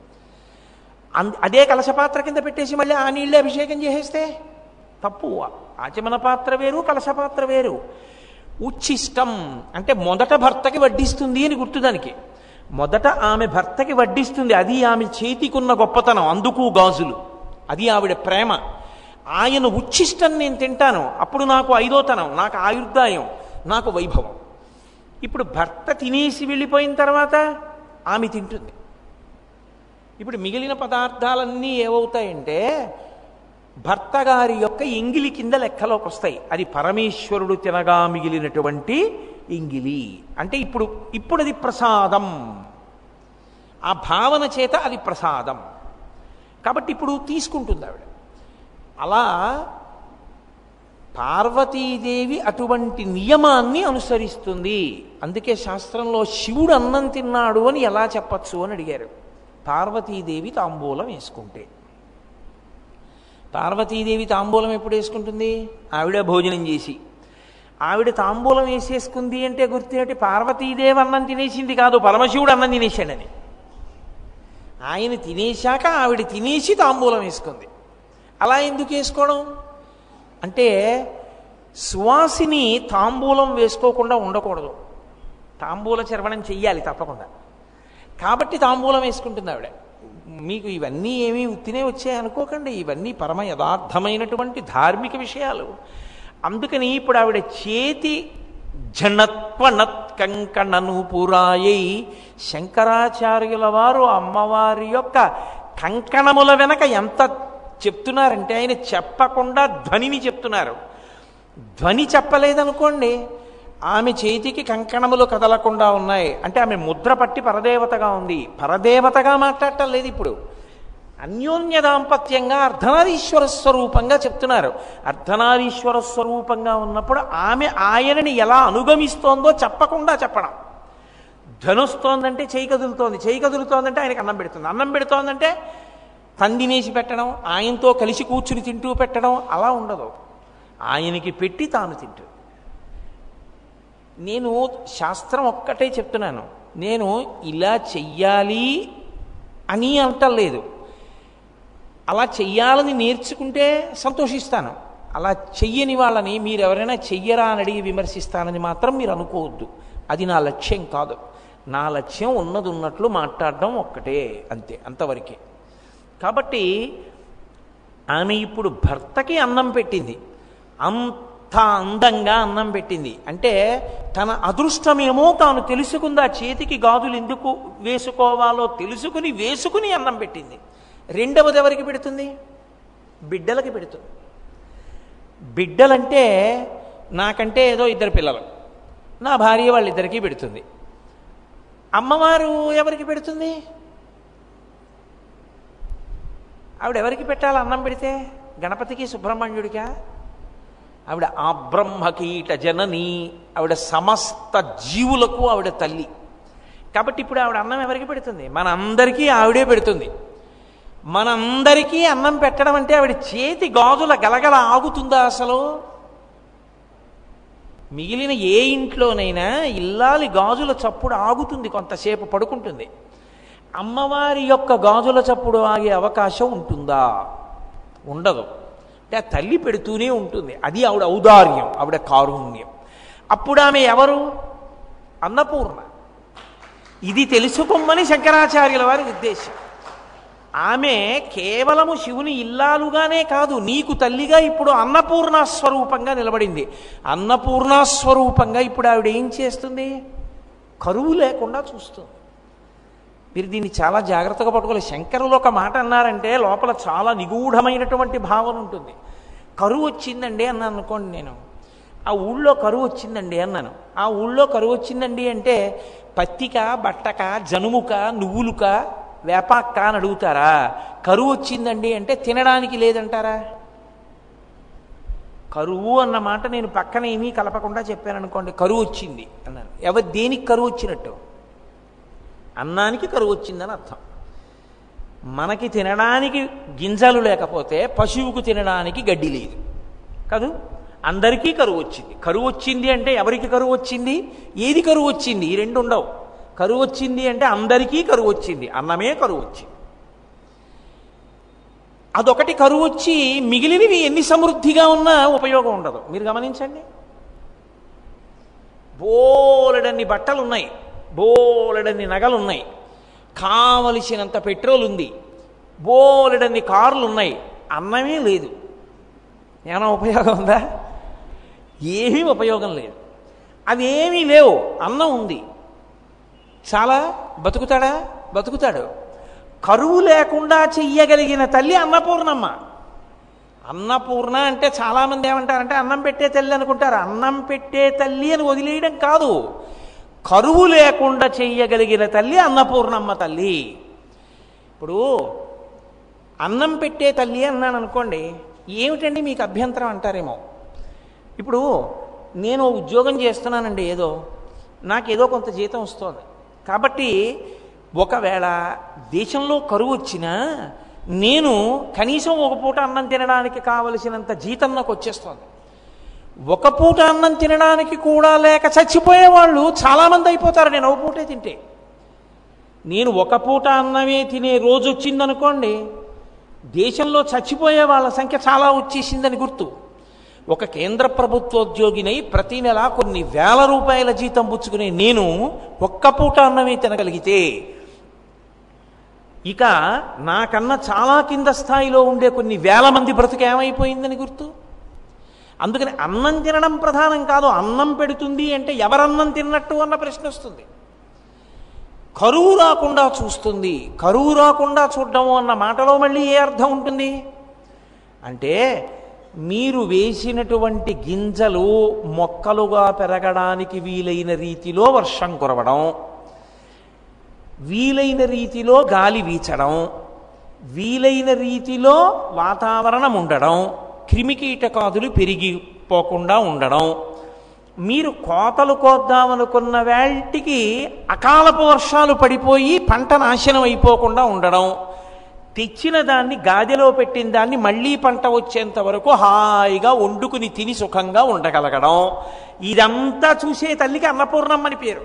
అంద అదే కలశ పాత్ర కింద పెట్టేసి మళ్ళీ ఆ నీళ్ళే అభిషేకం చేసేస్తే తప్పు ఆచమన పాత్ర వేరు కలశ పాత్ర వేరు ఉచ్ఛిష్టం అంటే మొదట భర్తకి వడ్డిస్తుంది అని గుర్తు దానికి మొదట ఆమె భర్తకి వడ్డిస్తుంది అది ఆమె చేతికున్న గొప్పతనం అందుకు గాజులు అది ఆవిడ ప్రేమ ఆయన ఉచ్ఛిష్టం నేను తింటాను అప్పుడు నాకు ఐదోతనం నాకు ఆయుర్దాయం నాకు వైభవం ఇప్పుడు భర్త తినేసి వెళ్ళిపోయిన తర్వాత ఆమె తింటుంది ఇప్పుడు మిగిలిన పదార్థాలన్నీ ఏమవుతాయంటే భర్త గారి యొక్క ఎంగిలి కింద లెక్కలోకి వస్తాయి అది పరమేశ్వరుడు తినగా మిగిలినటువంటి ఎంగిలి అంటే ఇప్పుడు ఇప్పుడు అది ప్రసాదం ఆ భావన చేత అది ప్రసాదం కాబట్టి ఇప్పుడు తీసుకుంటుంది ఆవిడ అలా పార్వతీదేవి అటువంటి నియమాన్ని అనుసరిస్తుంది అందుకే శాస్త్రంలో శివుడు అన్నం తిన్నాడు అని ఎలా చెప్పచ్చు అని అడిగారు పార్వతీదేవి తాంబూలం వేసుకుంటే పార్వతీదేవి తాంబూలం ఎప్పుడు వేసుకుంటుంది ఆవిడ భోజనం చేసి ఆవిడ తాంబూలం వేసేసుకుంది అంటే గుర్తేమిటి పార్వతీదేవి అన్నం తినేసింది కాదు పరమశివుడు అన్నం తినేశాడని ఆయన తినేశాక ఆవిడ తినేసి తాంబూలం వేసుకుంది అలా ఎందుకు వేసుకోవడం అంటే సువాసిని తాంబూలం వేసుకోకుండా ఉండకూడదు తాంబూల చర్వణం చెయ్యాలి తప్పకుండా కాబట్టి తాంబూలం వేసుకుంటుంది ఆవిడ మీకు ఇవన్నీ ఏమీ ఉత్తినే వచ్చాయి అనుకోకండి ఇవన్నీ పరమ యథార్థమైనటువంటి ధార్మిక విషయాలు అందుకని ఇప్పుడు ఆవిడ చేతి జనత్వనత్ కంకణను పురాయై శంకరాచార్యుల వారు అమ్మవారి యొక్క కంకణముల వెనక ఎంత చెప్తున్నారంటే ఆయన చెప్పకుండా ధ్వనిని చెప్తున్నారు ధ్వని చెప్పలేదనుకోండి ఆమె చేతికి కంకణములు కదలకుండా ఉన్నాయి అంటే ఆమె ముద్ర పట్టి పరదేవతగా ఉంది పరదేవతగా మాట్లాడటం లేదు ఇప్పుడు అన్యోన్య దాంపత్యంగా అర్ధనారీశ్వర స్వరూపంగా చెప్తున్నారు అర్ధనారీశ్వర స్వరూపంగా ఉన్నప్పుడు ఆమె ఆయనని ఎలా అనుగమిస్తోందో చెప్పకుండా చెప్పడం ధనుస్తోందంటే చేయి కదులుతోంది చేయి కదులుతోందంటే ఆయనకి అన్నం పెడుతుంది అన్నం పెడుతోందంటే తందినేసి పెట్టడం ఆయనతో కలిసి కూర్చుని తింటూ పెట్టడం అలా ఉండదు ఆయనకి పెట్టి తాను తింటూ నేను శాస్త్రం ఒక్కటే చెప్తున్నాను నేను ఇలా చెయ్యాలి అని అంటలేదు అలా చెయ్యాలని నేర్చుకుంటే సంతోషిస్తాను అలా చెయ్యని వాళ్ళని మీరు ఎవరైనా చెయ్యరా అని అడిగి విమర్శిస్తానని మాత్రం మీరు అనుకోవద్దు అది నా లక్ష్యం కాదు నా లక్ష్యం ఉన్నది ఉన్నట్లు మాట్లాడడం ఒక్కటే అంతే అంతవరకే కాబట్టి ఆమె ఇప్పుడు భర్తకి అన్నం పెట్టింది అంత అందంగా అన్నం పెట్టింది అంటే తన అదృష్టమేమో తాను తెలుసుకుంది ఆ చేతికి గాజులు ఎందుకు వేసుకోవాలో తెలుసుకుని వేసుకుని అన్నం పెట్టింది రెండవది ఎవరికి పెడుతుంది బిడ్డలకి పెడుతుంది బిడ్డలంటే నాకంటే ఏదో ఇద్దరు పిల్లలు నా భార్య వాళ్ళిద్దరికీ పెడుతుంది అమ్మవారు ఎవరికి పెడుతుంది ఆవిడ ఎవరికి పెట్టాలి అన్నం పెడితే గణపతికి సుబ్రహ్మణ్యుడికా ఆవిడ ఆబ్రహ్మకీట జనని ఆవిడ సమస్త జీవులకు ఆవిడ తల్లి కాబట్టి ఇప్పుడు ఆవిడ అన్నం ఎవరికి పెడుతుంది మనందరికీ ఆవిడే పెడుతుంది మనందరికీ అన్నం పెట్టడం అంటే ఆవిడ చేతి గాజుల గలగల ఆగుతుందా అసలు మిగిలిన ఏ ఇంట్లోనైనా ఇల్లాలి గాజుల చప్పుడు ఆగుతుంది కొంతసేపు పడుకుంటుంది అమ్మవారి యొక్క గాజుల చప్పుడు ఆగే అవకాశం ఉంటుందా ఉండదు అంటే ఆ తల్లి పెడుతూనే ఉంటుంది అది ఆవిడ ఔదార్యం ఆవిడ కారుణ్యం అప్పుడు ఆమె ఎవరు అన్నపూర్ణ ఇది తెలుసుకోమని శంకరాచార్యుల వారి ఉద్దేశం ఆమె కేవలము శివుని ఇల్లాలుగానే కాదు నీకు తల్లిగా ఇప్పుడు అన్నపూర్ణ స్వరూపంగా నిలబడింది అన్నపూర్ణ స్వరూపంగా ఇప్పుడు ఆవిడ ఏం చేస్తుంది కరువు లేకుండా చూస్తుంది మీరు దీన్ని చాలా జాగ్రత్తగా పట్టుకోవాలి శంకరులు ఒక మాట అన్నారంటే లోపల చాలా నిగూఢమైనటువంటి భావన ఉంటుంది కరువు వచ్చిందండి అన్నాను అనుకోండి నేను ఆ ఊళ్ళో కరువు వచ్చిందండి అన్నాను ఆ ఊళ్ళో కరువు వచ్చిందండి అంటే పత్తిక బట్టక జనుముక నువ్వులుక వేపాక్క అని అడుగుతారా కరువు వచ్చిందండి అంటే తినడానికి లేదంటారా కరువు అన్న మాట నేను పక్కన ఏమీ కలపకుండా చెప్పాను అనుకోండి కరువు వచ్చింది అన్నాను ఎవరు దేనికి కరువు వచ్చినట్టు అన్నానికి కరువు వచ్చిందని అర్థం మనకి తినడానికి గింజలు లేకపోతే పశువుకు తినడానికి గడ్డి లేదు కాదు అందరికీ కరువు వచ్చింది కరువు వచ్చింది అంటే ఎవరికి కరువు వచ్చింది ఏది కరువు వచ్చింది ఈ రెండు ఉండవు కరువు వచ్చింది అంటే అందరికీ కరువు వచ్చింది అన్నమే కరువు వచ్చింది అదొకటి కరువు వచ్చి మిగిలినవి ఎన్ని సమృద్ధిగా ఉన్నా ఉపయోగం ఉండదు మీరు గమనించండి బోలెడన్ని బట్టలు ఉన్నాయి బోలెడన్ని నగలు ఉన్నాయి కావలసినంత పెట్రోల్ ఉంది బోలెడన్ని కార్లు ఉన్నాయి అన్నమే లేదు ఏమైనా ఉపయోగం ఉందా ఏమీ ఉపయోగం లేదు అవేమీ లేవు అన్నం ఉంది చాలా బతుకుతాడా బతుకుతాడు కరువు లేకుండా చెయ్యగలిగిన తల్లి అన్నపూర్ణమ్మ అన్నపూర్ణ అంటే చాలామంది ఏమంటారంటే అన్నం పెట్టే తల్లి అనుకుంటారు అన్నం పెట్టే తల్లి అని వదిలేయడం కాదు కరువు లేకుండా చెయ్యగలిగిన తల్లి అన్నపూర్ణమ్మ తల్లి ఇప్పుడు అన్నం పెట్టే తల్లి అన్నాను అనుకోండి ఏమిటండి మీకు అభ్యంతరం అంటారేమో ఇప్పుడు నేను ఉద్యోగం చేస్తున్నానండి ఏదో నాకేదో కొంత జీతం వస్తుంది కాబట్టి ఒకవేళ దేశంలో కరువు వచ్చినా నేను కనీసం ఒక పూట అన్నం తినడానికి కావలసినంత జీతం నాకు వచ్చేస్తుంది ఒక పూట అన్నం తినడానికి కూడా లేక చచ్చిపోయే వాళ్ళు చాలామంది అయిపోతారు నేను ఒక పూటే తింటే నేను ఒక పూట అన్నమే తినే రోజు వచ్చిందనుకోండి దేశంలో చచ్చిపోయే వాళ్ళ సంఖ్య చాలా వచ్చేసిందని గుర్తు ఒక కేంద్ర ప్రభుత్వోద్యోగినై ప్రతి నెల కొన్ని వేల రూపాయల జీతం పుచ్చుకునే నేను ఒక్క పూట అన్నమే తినగలిగితే ఇక నాకన్నా చాలా కింద స్థాయిలో ఉండే కొన్ని వేల మంది బ్రతుకు ఏమైపోయిందని గుర్తు అందుకని అన్నం తినడం ప్రధానం కాదు అన్నం పెడుతుంది అంటే ఎవరన్నం తిన్నట్టు అన్న ప్రశ్న వస్తుంది కరువు రాకుండా చూస్తుంది కరువు రాకుండా చూడడం అన్న మాటలో మళ్ళీ ఏ అర్థం ఉంటుంది అంటే మీరు వేసినటువంటి గింజలు మొక్కలుగా పెరగడానికి వీలైన రీతిలో వర్షం కురవడం వీలైన రీతిలో గాలి వీచడం వీలైన రీతిలో వాతావరణం ఉండడం క్రిమికీటకాదులు పెరిగిపోకుండా ఉండడం మీరు కోతలు కోద్దామనుకున్న వేళటికి అకాలపు వర్షాలు పడిపోయి పంట నాశనం అయిపోకుండా ఉండడం తెచ్చిన దాన్ని గాదెలో పెట్టిన దాన్ని మళ్ళీ పంట వచ్చేంత వరకు హాయిగా వండుకుని తిని సుఖంగా ఉండగలగడం ఇదంతా చూసే తల్లికి అన్నపూర్ణమ్మని పేరు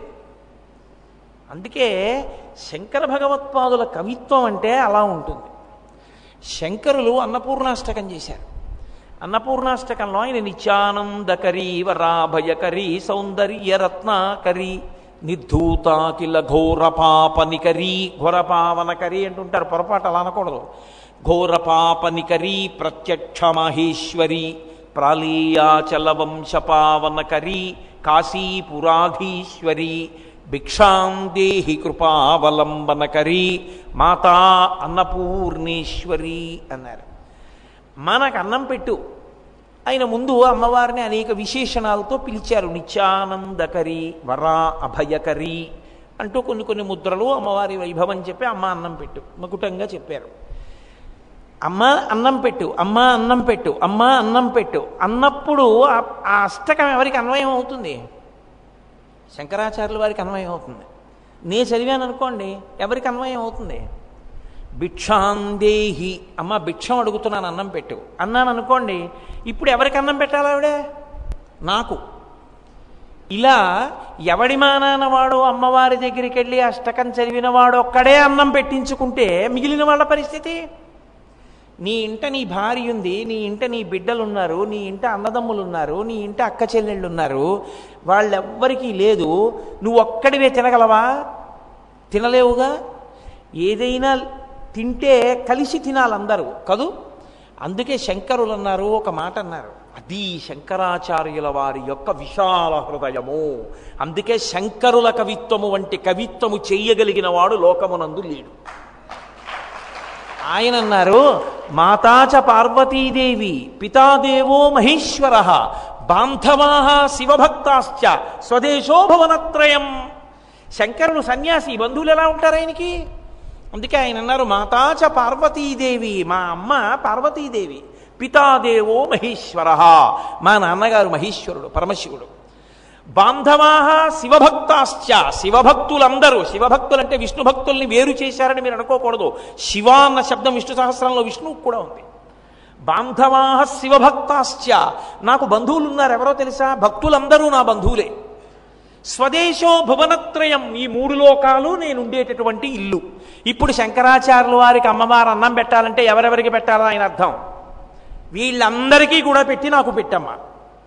అందుకే శంకర భగవత్పాదుల కవిత్వం అంటే అలా ఉంటుంది శంకరులు అన్నపూర్ణాష్టకం చేశారు అన్నపూర్ణాష్టకంలో ఆయన నిత్యానందకరీ వరాభయకరీ సౌందర్యరత్నాకరీ నిర్ధూతాకిల ఘోర పాపనికరీ ఘోర పావనకరీ అంటుంటారు పొరపాటు అలా అనకూడదు ఘోర పాపనికరీ ప్రత్యక్ష మహేశ్వరి ప్రాళీయాచల వంశపావనకరీ కాశీపురాధీశ్వరి భిక్షాం దేహి కృపావలంబనకరీ మాతా అన్నపూర్ణేశ్వరి అన్నారు మనకు అన్నం పెట్టు ఆయన ముందు అమ్మవారిని అనేక విశేషణాలతో పిలిచారు నిత్యానందకరి వరా అభయకరి అంటూ కొన్ని కొన్ని ముద్రలు అమ్మవారి వైభవం చెప్పి అమ్మ అన్నం పెట్టు మకుటంగా చెప్పారు అమ్మ అన్నం పెట్టు అమ్మ అన్నం పెట్టు అమ్మ అన్నం పెట్టు అన్నప్పుడు ఆ- ఆ అష్టకం ఎవరికి అన్వయం అవుతుంది శంకరాచార్యుల వారికి అన్వయం అవుతుంది నే చదివాను అనుకోండి ఎవరికి అన్వయం అవుతుంది భిక్షాందేహి అమ్మ భిక్షం అడుగుతున్నాను అన్నం పెట్టు అన్నాను అనుకోండి ఇప్పుడు ఎవరికి అన్నం పెట్టాలి ఆవిడ నాకు ఇలా ఎవడి మానాన వాడు అమ్మవారి దగ్గరికి వెళ్ళి అష్టకం చదివిన వాడు ఒక్కడే అన్నం పెట్టించుకుంటే మిగిలిన వాళ్ళ పరిస్థితి నీ ఇంట నీ భార్య ఉంది నీ ఇంట నీ బిడ్డలు ఉన్నారు నీ ఇంట అన్నదమ్ములు ఉన్నారు నీ ఇంట అక్క చెల్లెళ్ళు ఉన్నారు వాళ్ళెవ్వరికీ లేదు నువ్వు ఒక్కడివే తినగలవా తినలేవుగా ఏదైనా తింటే కలిసి తినాలందరూ కదూ అందుకే శంకరులు అన్నారు ఒక మాట అన్నారు అది శంకరాచార్యుల వారి యొక్క విశాల హృదయము అందుకే శంకరుల కవిత్వము వంటి కవిత్వము చెయ్యగలిగిన వాడు లోకమునందు లేడు ఆయన అన్నారు మాతాచ పార్వతీదేవి పితాదేవో మహేశ్వర బాంధవా శివభక్తాశ్చ స్వదేశో భవనత్రయం శంకరుడు సన్యాసి బంధువులు ఎలా ఉంటారు ఆయనకి అందుకే ఆయన అన్నారు మాతాచ పార్వతీదేవి మా అమ్మ పార్వతీదేవి పితాదేవో మహేశ్వర మా నాన్నగారు మహేశ్వరుడు పరమశివుడు బాంధవాహ శివభక్తాశ్చ శివభక్తులందరూ శివభక్తులు అంటే విష్ణు భక్తుల్ని వేరు చేశారని మీరు అనుకోకూడదు శివ అన్న శబ్దం విష్ణు సహస్రంలో విష్ణువుకు కూడా ఉంది బాంధవాహ శివభక్తాశ్చ నాకు బంధువులు ఉన్నారు ఎవరో తెలుసా భక్తులందరూ నా బంధువులే స్వదేశో భువనత్రయం ఈ మూడు లోకాలు నేను ఉండేటటువంటి ఇల్లు ఇప్పుడు శంకరాచార్యుల వారికి అమ్మవారు అన్నం పెట్టాలంటే ఎవరెవరికి పెట్టాలో ఆయన అర్థం వీళ్ళందరికీ కూడా పెట్టి నాకు పెట్టమ్మా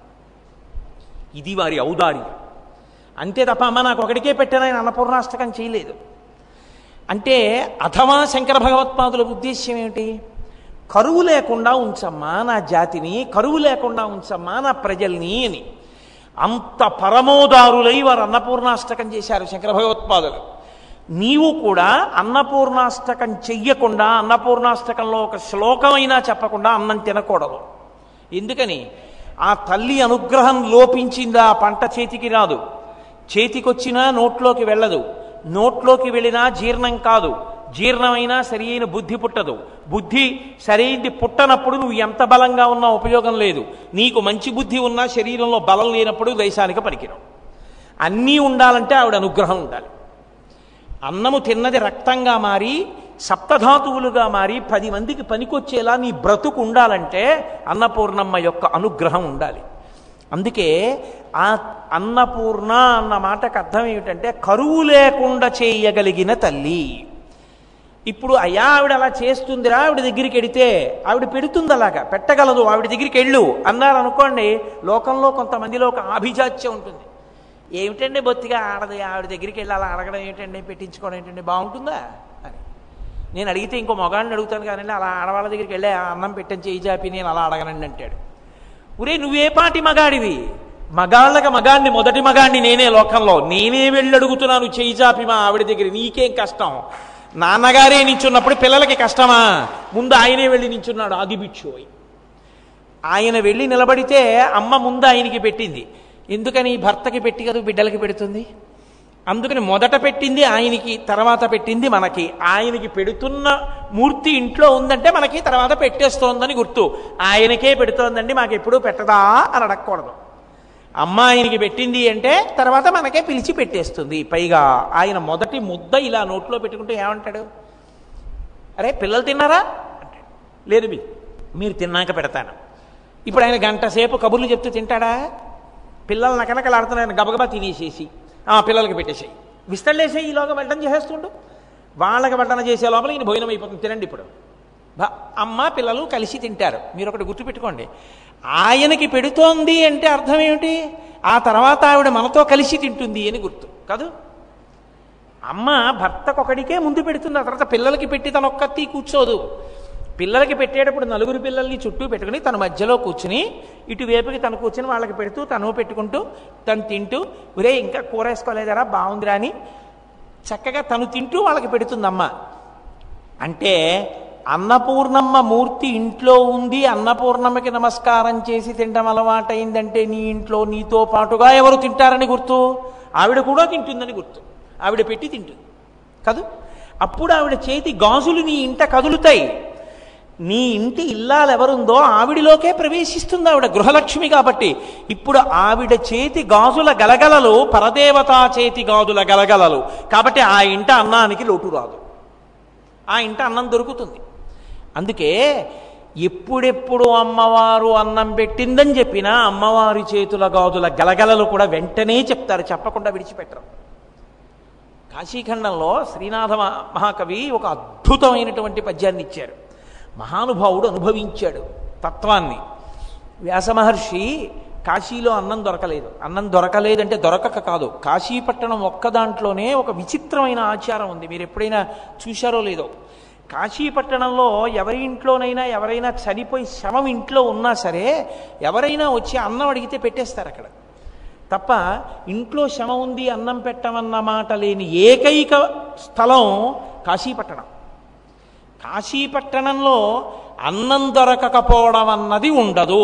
ఇది వారి ఔదార్యం అంతే తప్ప అమ్మ నాకు ఒకటికే పెట్టాను ఆయన అన్నపూర్ణాష్టకం చేయలేదు అంటే అథవా శంకర భగవత్పాదుల ఉద్దేశ్యం ఏమిటి కరువు లేకుండా ఉంచమ్మా నా జాతిని కరువు లేకుండా ఉంచమ్మా నా ప్రజల్ని అని అంత పరమోదారులై వారు అన్నపూర్ణాష్టకం చేశారు శంకర భగవత్పాదులు నీవు కూడా అన్నపూర్ణాష్టకం చెయ్యకుండా అన్నపూర్ణాష్టకంలో ఒక శ్లోకమైనా చెప్పకుండా అన్నం తినకూడదు ఎందుకని ఆ తల్లి అనుగ్రహం లోపించిందా ఆ పంట చేతికి రాదు చేతికొచ్చినా నోట్లోకి వెళ్ళదు నోట్లోకి వెళ్ళినా జీర్ణం కాదు జీర్ణమైనా సరి అయిన బుద్ధి పుట్టదు బుద్ధి సరైంది పుట్టనప్పుడు నువ్వు ఎంత బలంగా ఉన్నా ఉపయోగం లేదు నీకు మంచి బుద్ధి ఉన్నా శరీరంలో బలం లేనప్పుడు దేశానికి పనికిరావు అన్నీ ఉండాలంటే ఆవిడ అనుగ్రహం ఉండాలి అన్నము తిన్నది రక్తంగా మారి సప్తధాతువులుగా మారి పది మందికి పనికొచ్చేలా నీ బ్రతుకు ఉండాలంటే అన్నపూర్ణమ్మ యొక్క అనుగ్రహం ఉండాలి అందుకే ఆ అన్నపూర్ణ అన్న మాటకు అర్థం ఏమిటంటే కరువు లేకుండా చేయగలిగిన తల్లి ఇప్పుడు అయ్యా ఆవిడ అలా చేస్తుందిరా ఆవిడ దగ్గరికి వెడితే ఆవిడ పెడుతుంది అలాగా పెట్టగలదు ఆవిడ దగ్గరికి వెళ్ళు అన్నారు అనుకోండి లోకంలో కొంతమందిలో ఒక ఆభిజాత్యం ఉంటుంది ఏమిటండి బొత్తిగా ఆడదు ఆవిడ దగ్గరికి వెళ్ళి అలా అడగడం ఏంటండి పెట్టించుకోవడం ఏంటండి బాగుంటుందా అని నేను అడిగితే ఇంకో మగాడిని అడుగుతాను కానీ అలా ఆడవాళ్ళ దగ్గరికి వెళ్ళి "ఆ అన్నం పెట్టని చేయి చాపి నేను అలా అడగనండి అంటాడు ఒరే నువ్వే పాటి మగాడివి మగాళ్ళకి మగాడిని మొదటి మగాడిని నేనే లోకంలో నేనే వెళ్ళి అడుగుతున్నాను చేయి చాపి మా ఆవిడ దగ్గర నీకేం కష్టం నాన్నగారే నించున్నప్పుడు పిల్లలకి కష్టమా ముందు ఆయనే వెళ్ళి నించున్నాడు అది బిచ్చోయ్ ఆయన వెళ్ళి నిలబడితే అమ్మ ముందు ఆయనకి పెట్టింది ఎందుకని భర్తకి పెట్టి కదా బిడ్డలకి పెడుతుంది అందుకని మొదట పెట్టింది ఆయనకి తర్వాత పెట్టింది మనకి ఆయనకి పెడుతున్న మూర్తి ఇంట్లో ఉందంటే మనకి తర్వాత పెట్టేస్తోందని గుర్తు ఆయనకే పెడుతోందండి మాకు ఎప్పుడూ పెట్టదా అని అడగకూడదు అమ్మ ఆయనకి పెట్టింది అంటే తర్వాత మనకే పిలిచి పెట్టేస్తుంది పైగా ఆయన మొదటి ముద్ద ఇలా నోట్లో పెట్టుకుంటే ఏమంటాడు అరే పిల్లలు తిన్నారా అంటాడు లేదు మీ మీరు తిన్నాక పెడతాను ఇప్పుడు ఆయన గంట సేపు కబుర్లు చెప్తూ తింటాడా పిల్లలు నకనకలాడుతున్నాయని గబగబా తినేసేసి ఆ పిల్లలకి పెట్టేసేయి విస్తళ్ళేసే ఈలోగా వడ్డం చేసేస్తుండు వాళ్ళకి వడ్డన చేసే లోపల ఈయన భోజనం అయిపోతుంది తినండి ఇప్పుడు బా అమ్మ పిల్లలు కలిసి తింటారు మీరు ఒకటి గుర్తుపెట్టుకోండి ఆయనకి పెడుతోంది అంటే అర్థం ఏమిటి ఆ తర్వాత ఆవిడ మనతో కలిసి తింటుంది అని గుర్తు కాదు అమ్మ భర్తకొకడికే ముందు పెడుతుంది ఆ తర్వాత పిల్లలకి పెట్టి తన ఒక్కతి కూర్చోదు పిల్లలకి పెట్టేటప్పుడు నలుగురు పిల్లల్ని చుట్టూ పెట్టుకుని తన మధ్యలో కూర్చుని ఇటువైపుకి తను కూర్చుని వాళ్ళకి పెడుతూ తను పెట్టుకుంటూ తను తింటూ ఒరే ఇంకా కూర వేసుకోలేదరా బాగుందిరా అని చక్కగా తను తింటూ వాళ్ళకి పెడుతుందమ్మ అంటే అన్నపూర్ణమ్మ మూర్తి ఇంట్లో ఉంది అన్నపూర్ణమ్మకి నమస్కారం చేసి తినడం అలవాటైందంటే నీ ఇంట్లో నీతో పాటుగా ఎవరు తింటారని గుర్తు ఆవిడ కూడా తింటుందని గుర్తు ఆవిడ పెట్టి తింటుంది కదూ అప్పుడు ఆవిడ చేతి గాజులు నీ ఇంట కదులుతాయి నీ ఇంటి ఇల్లాలు ఎవరుందో ఆవిడిలోకే ప్రవేశిస్తుంది ఆవిడ గృహలక్ష్మి కాబట్టి ఇప్పుడు ఆవిడ చేతి గాజుల గలగలలు పరదేవతా చేతి గాజుల గలగలలు కాబట్టి ఆ ఇంట అన్నానికి లోటు రాదు ఆ ఇంట అన్నం దొరుకుతుంది అందుకే ఎప్పుడెప్పుడు అమ్మవారు అన్నం పెట్టిందని చెప్పినా అమ్మవారి చేతుల గాజుల గలగలలు కూడా వెంటనే చెప్తారు చెప్పకుండా విడిచిపెట్టరు కాశీఖండంలో శ్రీనాథ మహా- మహాకవి ఒక అద్భుతమైనటువంటి పద్యాన్ని ఇచ్చారు మహానుభావుడు అనుభవించాడు తత్వాన్ని వ్యాసమహర్షి కాశీలో అన్నం దొరకలేదు అన్నం దొరకలేదంటే దొరకక కాదు కాశీపట్టణం ఒక్క దాంట్లోనే ఒక విచిత్రమైన ఆచారం ఉంది మీరు ఎప్పుడైనా చూశారో లేదో కాశీపట్టణంలో ఎవరి ఇంట్లోనైనా ఎవరైనా చనిపోయి శవం ఇంట్లో ఉన్నా సరే ఎవరైనా వచ్చి అన్నం అడిగితే పెట్టేస్తారు అక్కడ తప్ప ఇంట్లో శమ ఉంది అన్నం పెట్టమన్న మాట లేని ఏకైక స్థలం కాశీపట్టణం కాశీపట్టణంలో అన్నం దొరకకపోవడం అన్నది ఉండదు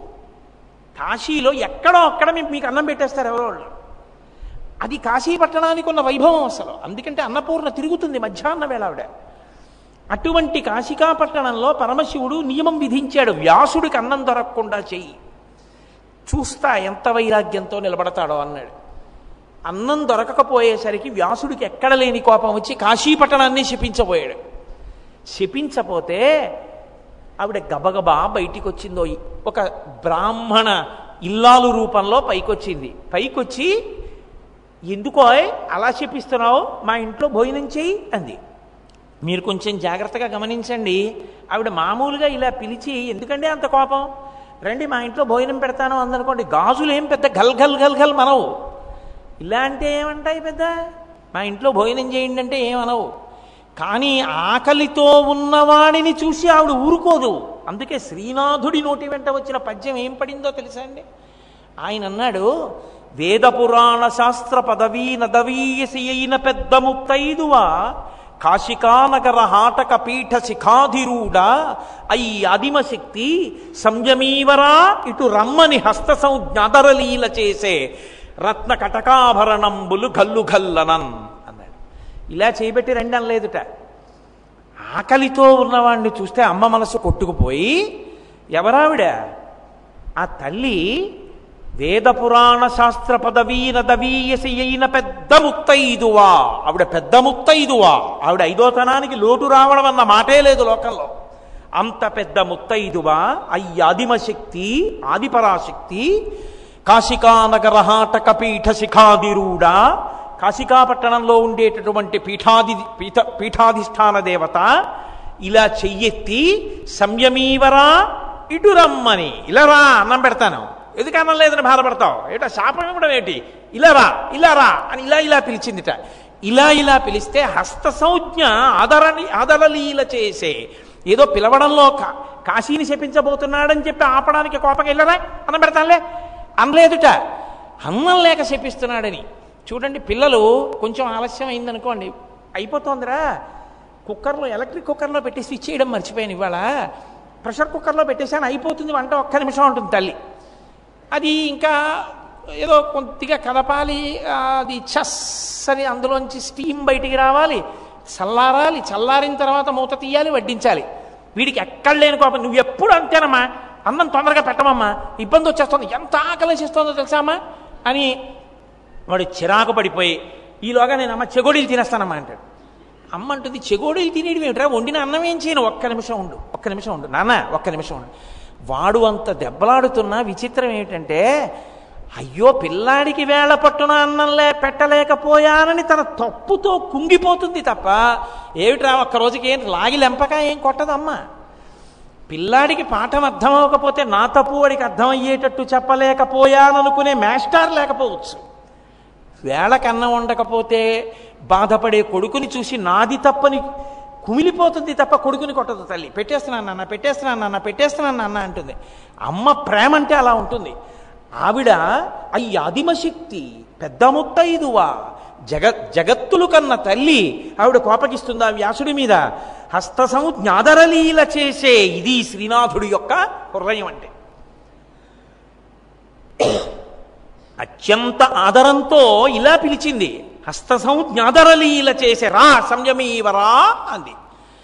కాశీలో ఎక్కడో అక్కడ మీ- మీకు అన్నం పెట్టేస్తారు ఎవరో వాళ్ళు అది కాశీపట్టణానికి ఉన్న వైభవం అసలు అందుకంటే అన్నపూర్ణ తిరుగుతుంది మధ్యాహ్న వేళ ఆవిడ అటువంటి కాశికాపట్టణంలో పరమశివుడు నియమం విధించాడు వ్యాసుడికి అన్నం దొరకకుండా చెయ్యి చూస్తా ఎంత వైరాగ్యంతో నిలబడతాడో అన్నాడు అన్నం దొరకకపోయేసరికి వ్యాసుడికి ఎక్కడ లేని కోపం వచ్చి కాశీపట్టణాన్ని శపించబోయాడు శపించపోతే ఆవిడ గబగబా బయటికి వచ్చిందో ఒక బ్రాహ్మణ ఇల్లాలు రూపంలో పైకొచ్చింది పైకొచ్చి ఎందుకో అలా శపిస్తున్నావు మా ఇంట్లో భోజనం చేయి అంది మీరు కొంచెం జాగ్రత్తగా గమనించండి ఆవిడ మామూలుగా ఇలా పిలిచి ఎందుకండి అంత కోపం రండి మా ఇంట్లో భోజనం పెడతాను అందనుకోండి గాజులు ఏం పెద్ద గల్ గల్ గల్ గల్ మనవు ఇలా అంటే ఏమంటాయి పెద్ద మా ఇంట్లో భోజనం చేయండి అంటే ఏమనవు కానీ ఆకలితో ఉన్నవాడిని చూసి ఆవిడ ఊరుకోదు అందుకే శ్రీనాథుడి నోటి వెంట వచ్చిన పద్యం ఏం పడిందో తెలుసా అండి ఆయన అన్నాడు వేద పురాణ శాస్త్ర పదవీ నదవీయసి అయిన పెద్ద ముత్తైదువా కాశికానగర హాటక పీఠ శిఖాధిరూఢ అయి ఆదిమశక్తి సంయమీవరా ఇటు రమ్మని హస్త సంజ్ఞాదరలీల చేసే రత్న కటకాభరణంబులు గల్లు గల్లనన్ అన్నాడు ఇలా చేయబెట్టి రండి అనలేదుట ఆకలితో ఉన్నవాడిని చూస్తే అమ్మ మనసు కొట్టుకుపోయి ఎవరావిడ ఆ తల్లి వేద పురాణ శాస్త్ర పదవీ నదవీయసి అయిన పెద్ద ముత్తైదువా ఆవిడ పెద్ద ముత్తైదువా ఆవిడ ఐదోతనానికి లోటు రావడం అన్న మాటే లేదు లోకంలో అంత పెద్ద ముత్తైదువా అయ్యాదిమశక్తి ఆదిపరాశక్తి కాశికానగర హాటక పీఠ శిఖాదిరూఢ కాశికాపట్టణంలో ఉండేటటువంటి పీఠాది పీఠ పీఠాధిష్టాన దేవత ఇలా చెయ్యెత్తి సంయమీవరా ఇటు రమ్మని ఇలా రా అన్నం పెడతాను ఎందుకు అన్నం లేదని బాధపడతావు ఏటా శాపం ఇవ్వడం ఏంటి ఇలా రా ఇలా రా అని ఇలా ఇలా పిలిచిందిట ఇలా ఇలా పిలిస్తే హస్త సంజ్ఞ ఆదరని ఆదరలీల చేసే ఏదో పిలవడంలో కా కాశీని శపించబోతున్నాడని చెప్పి ఆపడానికి కోపంగా వెళ్ళరా అన్నం పెడతానులే అనలేదుట అన్నం లేక శపిస్తున్నాడని చూడండి పిల్లలు కొంచెం ఆలస్యం అయిందనుకోండి అయిపోతుందిరా కుక్కర్లో ఎలక్ట్రిక్ కుక్కర్లో పెట్టి స్విచ్ చేయడం మర్చిపోయాను ఇవాళ ప్రెషర్ కుక్కర్లో పెట్టేశాను అయిపోతుంది వంట ఒక్క నిమిషం ఉంటుంది తల్లి అది ఇంకా ఏదో కొద్దిగా కదపాలి ఆ, అది చస్ అని అందులోంచి స్టీమ్ బయటికి రావాలి చల్లారాలి చల్లారిన తర్వాత మూత తీయాలి వడ్డించాలి వీడికి ఎక్కడ లేని కోపం నువ్వు ఎప్పుడు అంతేనమ్మా అన్నం తొందరగా పెట్టమమ్మా ఇబ్బంది వచ్చేస్తుంది ఎంత ఆకలి చేస్తుందో తెలుసా అమ్మా అని వాడు చిరాకు పడిపోయి ఈలోగా నేను అమ్మ చెగోడీలు తినేస్తానమ్మా అంటాడు అమ్మ అంటుంది చెగోడీలు తినేయడం ఏమిట్రా వండిన అన్నం ఏం చేయను ఒక్క నిమిషం ఉండు ఒక్క నిమిషం ఉండు నాన్న ఒక్క నిమిషం ఉండు వాడు అంత దెబ్బలాడుతున్న విచిత్రం ఏమిటంటే అయ్యో పిల్లాడికి వేళ పట్టున అన్నంలే పెట్టలేకపోయానని తన తప్పుతో కుంగిపోతుంది తప్ప ఏమిట్రా ఒక్క రోజుకి ఏం లాగి లెంపక ఏం కొట్టదమ్మా పిల్లాడికి పాఠం అర్థం అవ్వకపోతే నా తప్పు వాడికి అర్థమయ్యేటట్టు చెప్పలేకపోయాననుకునే మాస్టర్ లేకపోవచ్చు వేళకి అన్నం ఉండకపోతే బాధపడే కొడుకుని చూసి నాది తప్పని కుమిలిపోతుంది తప్ప కొడుకుని కొట్టదు తల్లి పెట్టేస్తున్నాను నాన్న పెట్టేస్తున్నాను నాన్న పెట్టేస్తున్నాను నాన్న అంటుంది అమ్మ ప్రేమ అంటే అలా ఉంటుంది ఆవిడ అయ్యి ఆదిమశక్తి పెద్ద ముత్తైదువా జగ జగత్తులు కన్న తల్లి ఆవిడ కోపగిస్తుందా వ్యాసుడి మీద హస్త సంజ్ఞాదరలీల చేసే ఇది శ్రీనాథుడి యొక్క హృదయం అంటే అత్యంత ఆదరంతో ఇలా పిలిచింది హస్త సంజ్ఞాదరలీల చేసే రా సంయమీవరా అంది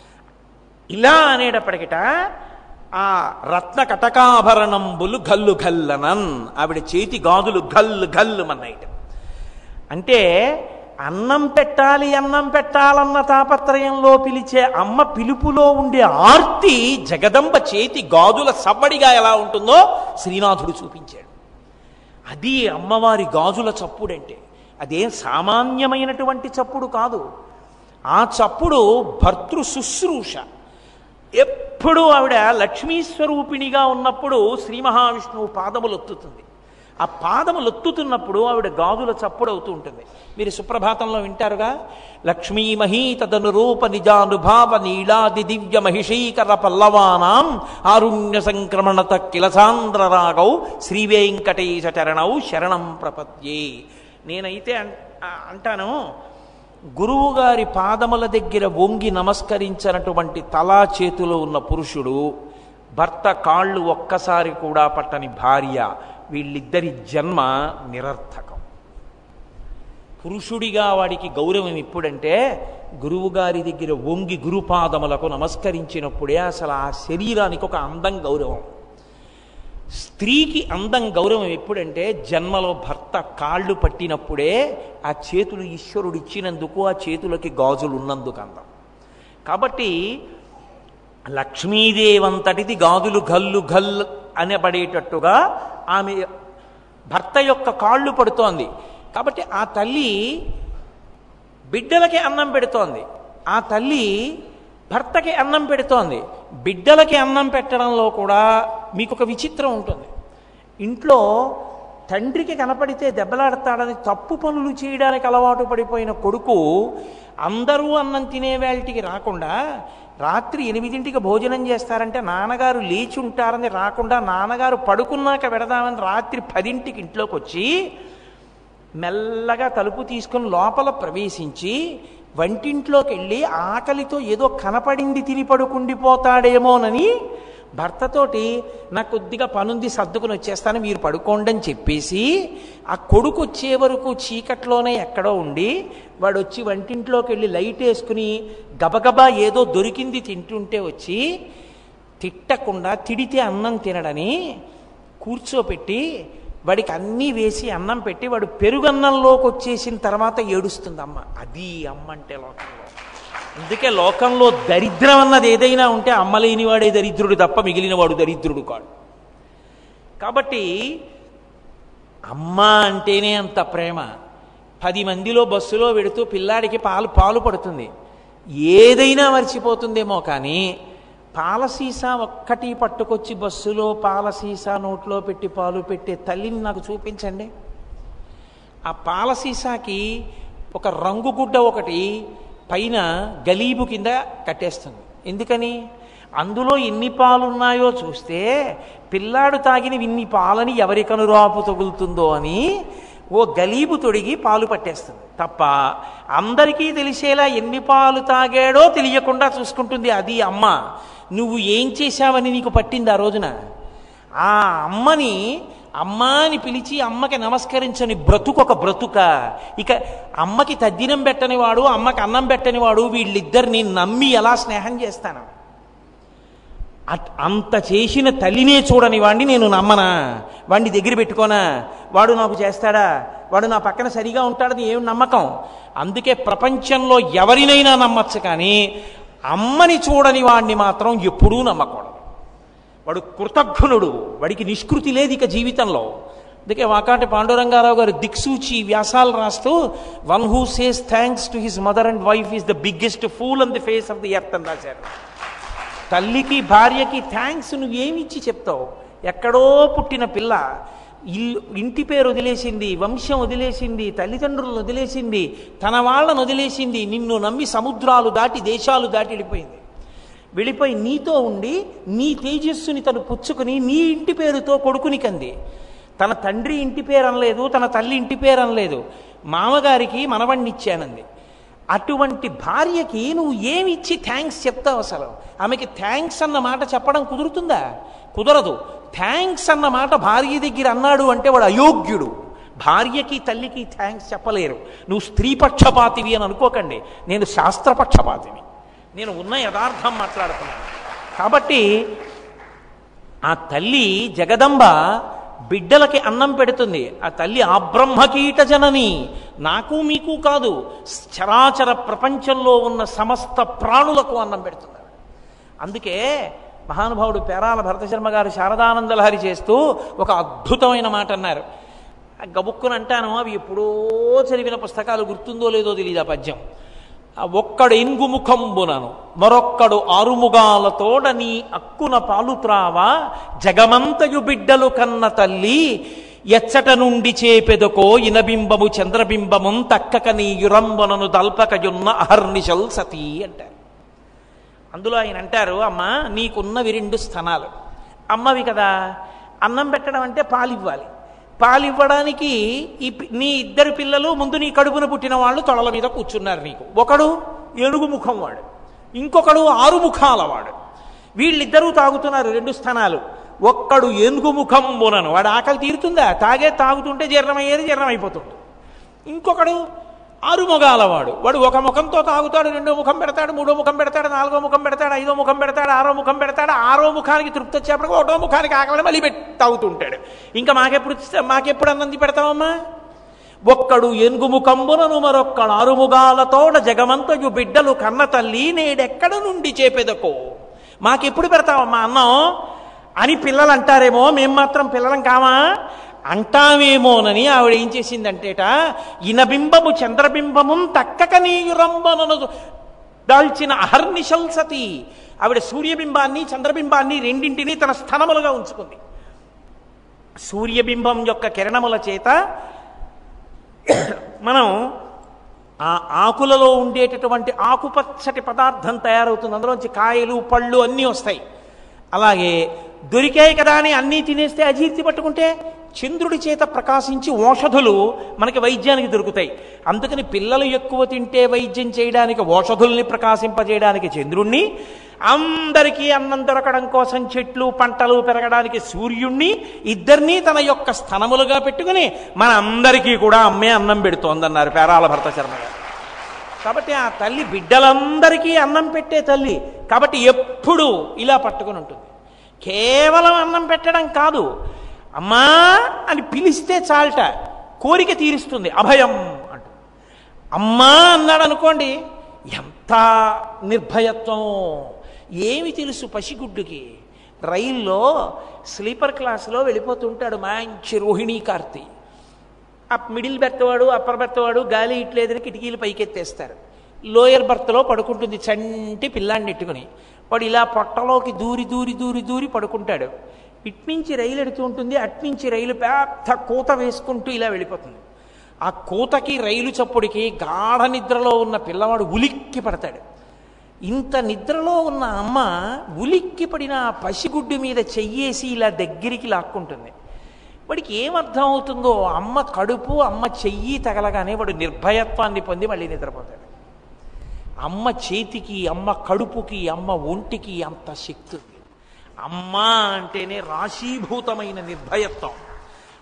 ఇలా అనేటప్పటికిట ఆ రత్న కటకాభరణంబులు గల్లు గల్లనన్ ఆవిడ చేతి గాజులు గల్లు గల్లు మన్నాయిట అంటే అన్నం పెట్టాలి అన్నం పెట్టాలన్న తాపత్రయంలో పిలిచే అమ్మ పిలుపులో ఉండే ఆర్తి జగదంబ చేతి గాజుల సవ్వడిగా ఎలా ఉంటుందో శ్రీనాథుడు చూపించాడు అది అమ్మవారి గాజుల చప్పుడంటే అదేం సామాన్యమైనటువంటి చప్పుడు కాదు ఆ చప్పుడు భర్తృ శుశ్రూష ఎప్పుడు ఆవిడ లక్ష్మీ స్వరూపిణిగా ఉన్నప్పుడు శ్రీ మహావిష్ణువు పాదములు ఒత్తుతుంది ఆ పాదములు ఒత్తుతున్నప్పుడు ఆవిడ గాజుల చప్పుడు అవుతూ ఉంటుంది మీరు సుప్రభాతంలో వింటారుగా లక్ష్మీ మహీతదను రూప నిజానుభావ నీలాది దివ్య మహిషీకర పల్లవానాం ఆరుణ్య సంక్రమణత కిలసాంద్ర రాగౌ శ్రీ వెంకటేశ చరణౌ శరణం ప్రపద్యే నేనైతే అన్- ఆ- అంటాను గురువుగారి పాదముల దగ్గర వంగి నమస్కరించినటువంటి తలా చేతిలో ఉన్న పురుషుడు భర్త కాళ్ళు ఒక్కసారి కూడా పట్టని భార్య వీళ్ళిద్దరి జన్మ నిరర్థకం పురుషుడిగా వాడికి గౌరవం ఎప్పుడంటే గురువుగారి దగ్గర వంగి గురుపాదములకు నమస్కరించినప్పుడే అసలు ఆ శరీరానికి ఒక అందం గౌరవం స్త్రీకి అందం గౌరవం ఎప్పుడంటే జన్మలో భర్త కాళ్ళు పట్టినప్పుడే ఆ చేతులు ఈశ్వరుడు ఇచ్చినందుకు ఆ చేతులకి గాజులు ఉన్నందుకు అందం కాబట్టి లక్ష్మీదేవంతటిది గాజులు గల్లు గల్ అనబడేటట్టుగా ఆమె భర్త యొక్క కాళ్ళు పడుతోంది కాబట్టి ఆ తల్లి బిడ్డలకి అన్నం పెడుతోంది ఆ తల్లి భర్తకి అన్నం పెడుతోంది బిడ్డలకి అన్నం పెట్టడంలో కూడా మీకు ఒక విచిత్రం ఉంటుంది ఇంట్లో తండ్రికి కనపడితే దెబ్బలాడతాడని తప్పు పనులు చేయడానికి అలవాటు పడిపోయిన కొడుకు అందరూ అన్నం తినే వేళటికి రాకుండా రాత్రి ఎనిమిదింటికి భోజనం చేస్తారంటే నాన్నగారు లేచి ఉంటారని రాకుండా నాన్నగారు పడుకున్నాక పెడదామని రాత్రి పదింటికి ఇంట్లోకి వచ్చి మెల్లగా తలుపు తీసుకుని లోపల ప్రవేశించి వంటింట్లోకి వెళ్ళి ఆకలితో ఏదో కనపడింది తిని పడుకుండిపోతాడేమోనని భర్తతోటి నాకు కొద్దిగా పనుంది సర్దుకుని వచ్చేస్తాను మీరు పడుకోండి అని చెప్పేసి ఆ కొడుకు వచ్చే వరకు చీకట్లోనే ఎక్కడో ఉండి వాడు వచ్చి వంటింట్లోకి వెళ్ళి లైట్ వేసుకుని గబగబా ఏదో దొరికింది తింటుంటే వచ్చి తిట్టకుండా తిడితే అన్నం తినడని కూర్చోపెట్టి వాడికి అన్నీ వేసి అన్నం పెట్టి వాడు పెరుగన్నంలోకి వచ్చేసిన తర్వాత ఏడుస్తుంది అమ్మ అది అమ్మ అంటే లోకంలో అందుకే లోకంలో దరిద్రం అన్నది ఏదైనా ఉంటే అమ్మ లేనివాడే దరిద్రుడు తప్ప మిగిలిన వాడు దరిద్రుడు కాడు కాబట్టి అమ్మ అంటేనే అంత ప్రేమ పది మందిలో బస్సులో వెడుతూ పిల్లాడికి పాలు పాలు పడుతుంది ఏదైనా మర్చిపోతుందేమో కానీ పాల సీసా ఒక్కటి పట్టుకొచ్చి బస్సులో పాల సీసా నోట్లో పెట్టి పాలు పెట్టే తల్లిని నాకు చూపించండి ఆ పాల సీసాకి ఒక రంగు గుడ్డ ఒకటి పైన గలీబు కింద కట్టేస్తుంది ఎందుకని అందులో ఎన్ని పాలున్నాయో చూస్తే పిల్లాడు తాగిన ఇన్ని పాలని ఎవరి కనురాపు తగులుతుందో అని ఓ గలీబు తొడిగి పాలు పట్టేస్తుంది తప్ప అందరికీ తెలిసేలా ఎన్ని పాలు తాగాడో తెలియకుండా చూసుకుంటుంది అది అమ్మ నువ్వు ఏం చేశావని నీకు పట్టింది ఆ రోజున ఆ అమ్మని అమ్మ అని పిలిచి అమ్మకి నమస్కరించని బ్రతుకు ఒక బ్రతుక ఇక అమ్మకి తద్దినం పెట్టని వాడు అమ్మకి అన్నం పెట్టని వాడు వీళ్ళిద్దరిని నమ్మి ఎలా స్నేహం చేస్తాను అట్- అంత చేసిన తల్లినే చూడని వాడిని నేను నమ్మనా వాడిని దగ్గర పెట్టుకోనా వాడు నాకు చేస్తాడా వాడు నా పక్కన సరిగా ఉంటాడని ఏం నమ్మకం అందుకే ప్రపంచంలో ఎవరినైనా నమ్మచ్చు కానీ అమ్మని చూడని వాడిని మాత్రం ఎప్పుడూ నమ్మకూడదు వాడు కృతజ్ఞుడు వాడికి నిష్కృతి లేదు ఇక జీవితంలో అందుకే వాకాటి పాండురంగారావు గారు దిక్సూచి వ్యాసాలు రాస్తూ one who says thanks to his mother and wife is the biggest fool on the face of the earth అని రాశారు తల్లికి భార్యకి థ్యాంక్స్ నువ్వేమిచ్చి చెప్తావు ఎక్కడో పుట్టిన పిల్ల ఇల్లు ఇంటి పేరు వదిలేసింది వంశం వదిలేసింది తల్లిదండ్రులను వదిలేసింది తన వాళ్ళను వదిలేసింది నిన్ను నమ్మి సముద్రాలు దాటి దేశాలు దాటి వెళ్ళిపోయింది వెళ్ళిపోయి నీతో ఉండి నీ తేజస్సుని తను పుచ్చుకుని నీ ఇంటి పేరుతో కొడుకుని కంది తన తండ్రి ఇంటి పేరు అనలేదు తన తల్లి ఇంటి పేరు అనలేదు మామగారికి మనవణ్ణి ఇచ్చానంది అటువంటి భార్యకి నువ్వు ఏమి ఇచ్చి థ్యాంక్స్ చెప్తావు అసలు ఆమెకి థ్యాంక్స్ అన్న మాట చెప్పడం కుదురుతుందా కుదరదు థ్యాంక్స్ అన్న మాట భార్య దగ్గర అన్నాడు అంటే వాడు అయోగ్యుడు భార్యకి తల్లికి థ్యాంక్స్ చెప్పలేరు నువ్వు స్త్రీ పక్షపాతివి అని అనుకోకండి నేను శాస్త్రపక్షపాతిని నేను ఉన్న యథార్థం మాట్లాడుతున్నాను కాబట్టి ఆ తల్లి జగదంబ బిడ్డలకి అన్నం పెడుతుంది ఆ తల్లి ఆబ్రహ్మకీట జనని నాకు మీకు కాదు చరాచర ప్రపంచంలో ఉన్న సమస్త ప్రాణులకు అన్నం పెడుతుంది అందుకే మహానుభావుడు పేరాల భరతశర్మ గారు శారదానందలహరి చేస్తూ ఒక అద్భుతమైన మాట అన్నారు ఆ గబుక్కుని అంటాను అవి ఎప్పుడో చదివిన పుస్తకాలు గుర్తుందో లేదో తెలియదు ఆ పద్యం ఆ ఒక్కడు ఎంగుముఖంబునను మరొక్కడు ఆరుముగాలతోడ నీ అక్కున పాలుత్రావా జగమంతయు బిడ్డలు కన్న తల్లి ఎచ్చట నుండి చేపెదకో ఇనబింబము చంద్రబింబము తక్కక నీ యురంబనను దల్పకయున్న అహర్నిశల్ సతీ అంటారు అందులో ఆయన అంటారు అమ్మ నీకున్నవి రెండు స్థనాలు అమ్మవి కదా అన్నం పెట్టడం అంటే పాలివ్వాలి పాలివ్వడానికి ఈ పి- నీ ఇద్దరు పిల్లలు ముందు నీ కడుపున పుట్టిన వాళ్ళు తొడల మీద కూర్చున్నారు నీకు ఒకడు ఏనుగు ముఖం వాడు ఇంకొకడు ఆరు ముఖాల వాడు వీళ్ళిద్దరూ తాగుతున్నారు రెండు స్థానాలు ఒక్కడు ఏనుగు ముఖం బోనను వాడు ఆకలి తీరుతుందా తాగే తాగుతుంటే జీర్ణమయ్యేది జీర్ణమైపోతుంది ఇంకొకడు ఆరు మొగాలవాడు వాడు ఒక ముఖంతో తాగుతాడు రెండో ముఖం పెడతాడు మూడో ముఖం పెడతాడు నాలుగో ముఖం పెడతాడు ఐదో ముఖం పెడతాడు ఆరో ముఖం పెడతాడు ఆరో ముఖానికి తృప్తి వచ్చేప్పటికి ఒకటో ముఖానికి ఆకలి మళ్ళీ పెట్టి తాగుతుంటాడు ఇంకా మాకెప్పుడు మాకెప్పుడు అన్నంది పెడతామమ్మా ఒక్కడు ఏనుగు ముఖంబునను మరొక్కడు ఆరుముగాలతోడ జగమంతయు బిడ్డలు కన్న తల్లి నేడెక్కడ నుండి చేపెదకో మాకెప్పుడు పెడతావమ్మా అన్నం అని పిల్లలు అంటారేమో మేం మాత్రం పిల్లలం కామా అంటామేమోనని ఆవిడ ఏం చేసిందంటేట ఇనబింబము చంద్రబింబము తక్కక నీయురంబనను దాల్చిన అహర్నిశల్ సతి ఆవిడ సూర్యబింబాన్ని చంద్రబింబాన్ని రెండింటినీ తన స్థనములుగా ఉంచుకుంది సూర్యబింబం యొక్క కిరణముల చేత మనం ఆ ఆకులలో ఉండేటటువంటి ఆకుపచ్చటి పదార్థం తయారవుతుంది అందులోంచి కాయలు పళ్ళు అన్నీ వస్తాయి అలాగే దొరికాయి కదా అని అన్నీ తినేస్తే అజీర్తి పట్టుకుంటే చంద్రుడి చేత ప్రకాశించి ఓషధులు మనకి వైద్యానికి దొరుకుతాయి అందుకని పిల్లలు ఎక్కువ తింటే వైద్యం చేయడానికి ఓషధుల్ని ప్రకాశింపజేయడానికి చంద్రుణ్ణి అందరికీ అన్నం దొరకడం కోసం చెట్లు పంటలు పెరగడానికి సూర్యుణ్ణి ఇద్దరినీ తన యొక్క స్థనములుగా పెట్టుకుని మన అందరికీ కూడా అమ్మే అన్నం పెడుతోందన్నారు పేరాల భర్త శర్మ గారు కాబట్టి ఆ తల్లి బిడ్డలందరికీ అన్నం పెట్టే తల్లి కాబట్టి ఎప్పుడు ఇలా పట్టుకుని ఉంటుంది కేవలం అన్నం పెట్టడం కాదు అమ్మా అని పిలిస్తే చాలట కోరిక తీరుస్తుంది అభయం అంట అమ్మా అన్నాడు అనుకోండి ఎంత నిర్భయత్వం ఏమి తెలుసు పసిగుడ్డుకి రైల్లో స్లీపర్ క్లాస్లో వెళ్ళిపోతుంటాడు మంచి రోహిణీ కార్తీ ఆ మిడిల్ బెర్త్ వాడు అప్పర్ బెర్త్ వాడు గాలి ఇట్లేదని కిటికీలు పైకెత్తేస్తారు లోయర్ బర్త్లో పడుకుంటుంది చంటి పిల్లాన్ని ఎట్టుకుని వాడు ఇలా పొట్టలోకి దూరి దూరి దూరి దూరి పడుకుంటాడు ఇట్నుంచి రైలు ఎడుతూ ఉంటుంది అట్నుంచి రైలు పెద్ద కూత వేసుకుంటూ ఇలా వెళ్ళిపోతుంది ఆ కూతకి రైలు చప్పుడికి గాఢ నిద్రలో ఉన్న పిల్లవాడు ఉలిక్కి పడతాడు ఇంత నిద్రలో ఉన్న అమ్మ ఉలిక్కి పడిన ఆ పసిగుడ్డు మీద చెయ్యేసి ఇలా దగ్గరికి లాక్కుంటుంది వాడికి ఏమర్థం అవుతుందో అమ్మ కడుపు అమ్మ చెయ్యి తగలగానే వాడు నిర్భయత్వాన్ని పొంది మళ్ళీ నిద్రపోతాడు అమ్మ చేతికి అమ్మ కడుపుకి అమ్మ ఒంటికి అంత శక్తి ఉంది అమ్మ అంటేనే రాశీభూతమైన నిర్భయత్వం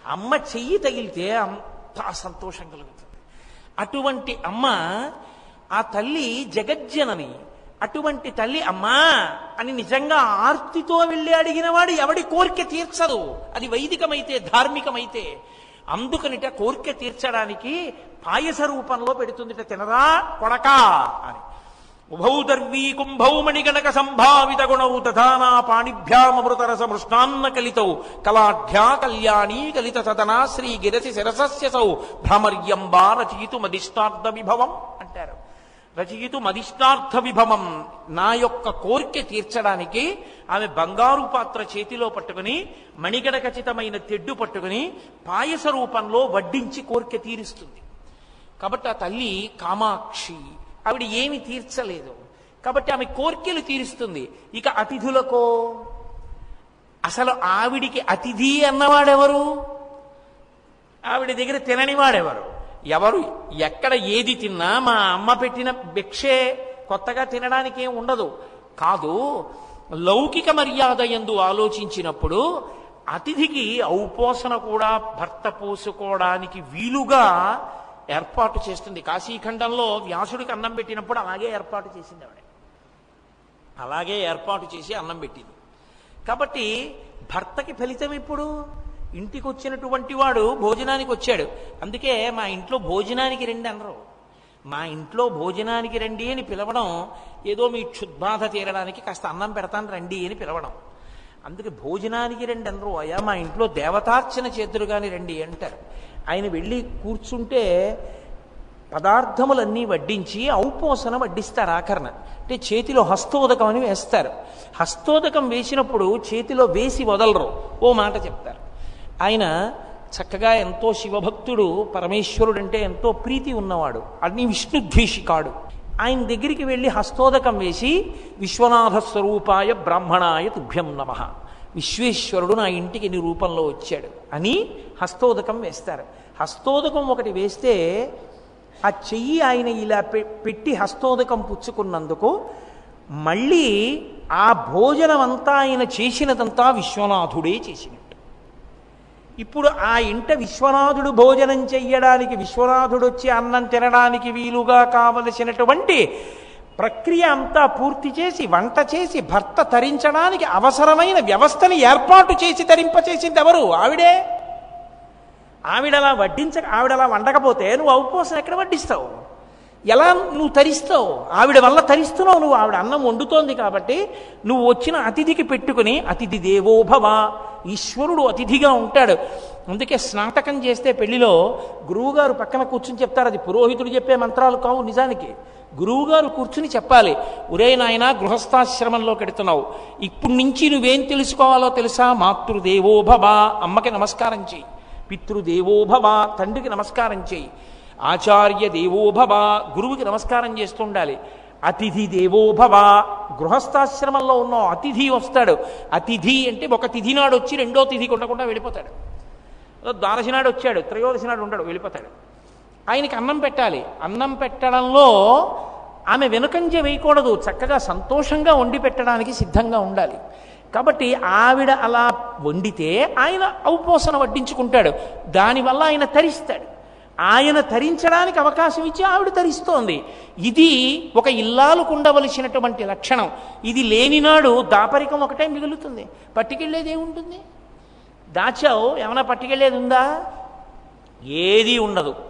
అమ్మ చెయ్యి తగిలితే అంత సంతోషం కలుగుతుంది అటువంటి అమ్మ ఆ తల్లి జగజ్జనని అటువంటి తల్లి అమ్మా అని నిజంగా ఆర్తితో వెళ్ళి అడిగిన వాడు ఎవడి కోరిక తీర్చదు అది వైదికమైతే ధార్మికమైతే అందుకనిట కోరిక తీర్చడానికి పాయస రూపంలో పెడుతుందిట తినరా కొడకా అని ఉభౌ దర్వీ కుంభౌ మణిగణక సంభావిత గుణౌ తథానా పాణిభ్యామృతరస మృష్ణాన్న కలితౌ కళాఢ్యా కళ్యాణీ కలిత సదనా శ్రీ గిరసి శిరసస్య సౌ భ్రమర్యంబా రచయితు మదిష్టార్థ విభవం అంటారు రచయితు మదిష్టార్థ విభవం నా యొక్క కోరిక తీర్చడానికి ఆమె బంగారు పాత్ర చేతిలో పట్టుకుని మణిగడ ఖచ్చితమైన తెడ్డు పట్టుకుని పాయస రూపంలో వడ్డించి కోరిక తీరుస్తుంది కాబట్టి ఆ తల్లి కామాక్షి ఆవిడ ఏమి తీర్చలేదు కాబట్టి ఆమె కోర్కెలు తీరుస్తుంది ఇక అతిథులకో అసలు ఆవిడికి అతిథి అన్నవాడెవరు ఆవిడ దగ్గర తిననివాడెవరు ఎవరు ఎక్కడ ఏది తిన్నా మా అమ్మ పెట్టిన భిక్షే కొత్తగా తినడానికి ఏం ఉండదు కాదు లౌకిక మర్యాద ఎందు ఆలోచించినప్పుడు అతిథికి ఔపోసన కూడా భర్త పోసుకోవడానికి వీలుగా ఏర్పాటు చేస్తుంది కాశీఖండంలో వ్యాసుడికి అన్నం పెట్టినప్పుడు అలాగే ఏర్పాటు చేసింది ఆవిడ అలాగే ఏర్పాటు చేసి అన్నం పెట్టింది కాబట్టి భర్తకి ఫలితం ఇప్పుడు ఇంటికి వచ్చినటువంటి వాడు భోజనానికి వచ్చాడు అందుకే మా ఇంట్లో భోజనానికి రండి అనరు మా ఇంట్లో భోజనానికి రండి అని పిలవడం ఏదో మీ క్షుద్బాధ తీరడానికి కాస్త అన్నం పెడతాను రండి అని పిలవడం అందుకే భోజనానికి రండి అనరు అయ్యా మా ఇంట్లో దేవతార్చన చేతులు కానీ రండి అంటారు ఆయన వెళ్ళి కూర్చుంటే పదార్థములన్నీ వడ్డించి ఔపోసన వడ్డిస్తారు ఆఖరణ అంటే చేతిలో హస్తోదకం అని వేస్తారు హస్తోదకం వేసినప్పుడు చేతిలో వేసి వదలరు ఓ మాట చెప్తారు ఆయన చక్కగా ఎంతో శివభక్తుడు పరమేశ్వరుడు అంటే ఎంతో ప్రీతి ఉన్నవాడు అన్ని విష్ణుద్వేషికాడు ఆయన దగ్గరికి వెళ్ళి హస్తోదకం వేసి విశ్వనాథ స్వరూపాయ బ్రాహ్మణాయ తుభ్యం నమ విశ్వేశ్వరుడు నా ఇంటికి నీ రూపంలో వచ్చాడు అని హస్తోదకం వేస్తారు హస్తోదకం ఒకటి వేస్తే ఆ చెయ్యి ఆయన ఇలా పె- పెట్టి హస్తోదకం పుచ్చుకున్నందుకు మళ్ళీ ఆ భోజనం అంతా ఆయన చేసినదంతా విశ్వనాథుడే చేసినట్టు ఇప్పుడు ఆ ఇంట విశ్వనాథుడు భోజనం చెయ్యడానికి విశ్వనాథుడు వచ్చి అన్నం తినడానికి వీలుగా కావలసినటువంటి ప్రక్రియ అంతా పూర్తి చేసి వంట చేసి భర్త తరించడానికి అవసరమైన వ్యవస్థని ఏర్పాటు చేసి తరింపచేసింది ఎవరు ఆవిడే ఆవిడలా వడ్డించక ఆవిడలా వండకపోతే నువ్వు ఔపోసం ఎక్కడ వడ్డిస్తావు ఎలా నువ్వు తరిస్తావు ఆవిడ వల్ల తరిస్తున్నావు నువ్వు ఆవిడ అన్నం వండుతోంది కాబట్టి నువ్వు వచ్చిన అతిథికి పెట్టుకుని అతిథి దేవోభవ ఈశ్వరుడు అతిథిగా ఉంటాడు అందుకే స్నాతకం చేస్తే పెళ్లిలో గురువుగారు పక్కన కూర్చుని చెప్తారు అది పురోహితుడు చెప్పే మంత్రాలు కావు నిజానికి గురువుగారు కూర్చుని చెప్పాలి ఒరే నాయన గృహస్థాశ్రమంలో పెడుతున్నావు ఇప్పటి నుంచి నువ్వేం తెలుసుకోవాలో తెలుసా మాతృదేవోభవ అమ్మకి నమస్కారం చెయ్యి పితృదేవోభవ తండ్రికి నమస్కారం చేయి ఆచార్య దేవోభవ గురువుకి నమస్కారం చేస్తుండాలి అతిథి దేవోభవ గృహస్థాశ్రమంలో ఉన్న అతిథి వస్తాడు అతిథి అంటే ఒక తిథి నాడు వచ్చి రెండో తిథి కొట్టకుండా వెళ్ళిపోతాడు ద్వాదశి నాడు వచ్చాడు త్రయోదశి నాడు ఉండడు వెళ్ళిపోతాడు ఆయనకి అన్నం పెట్టాలి అన్నం పెట్టడంలో ఆమె వెనుకంజ వేయకూడదు చక్కగా సంతోషంగా వండి పెట్టడానికి సిద్ధంగా ఉండాలి కాబట్టి ఆవిడ అలా వండితే ఆయన ఔపోసన వడ్డించుకుంటాడు దానివల్ల ఆయన తరిస్తాడు ఆయన తరించడానికి అవకాశం ఇచ్చి ఆవిడ తరిస్తోంది ఇది ఒక ఇల్లాలకు ఉండవలసినటువంటి లక్షణం ఇది లేనినాడు దాపరికం ఒకటే మిగులుతుంది పట్టుకెళ్ళేది ఏముంటుంది దాచావు ఏమైనా పట్టుకెళ్ళేది ఉందా ఏదీ ఉండదు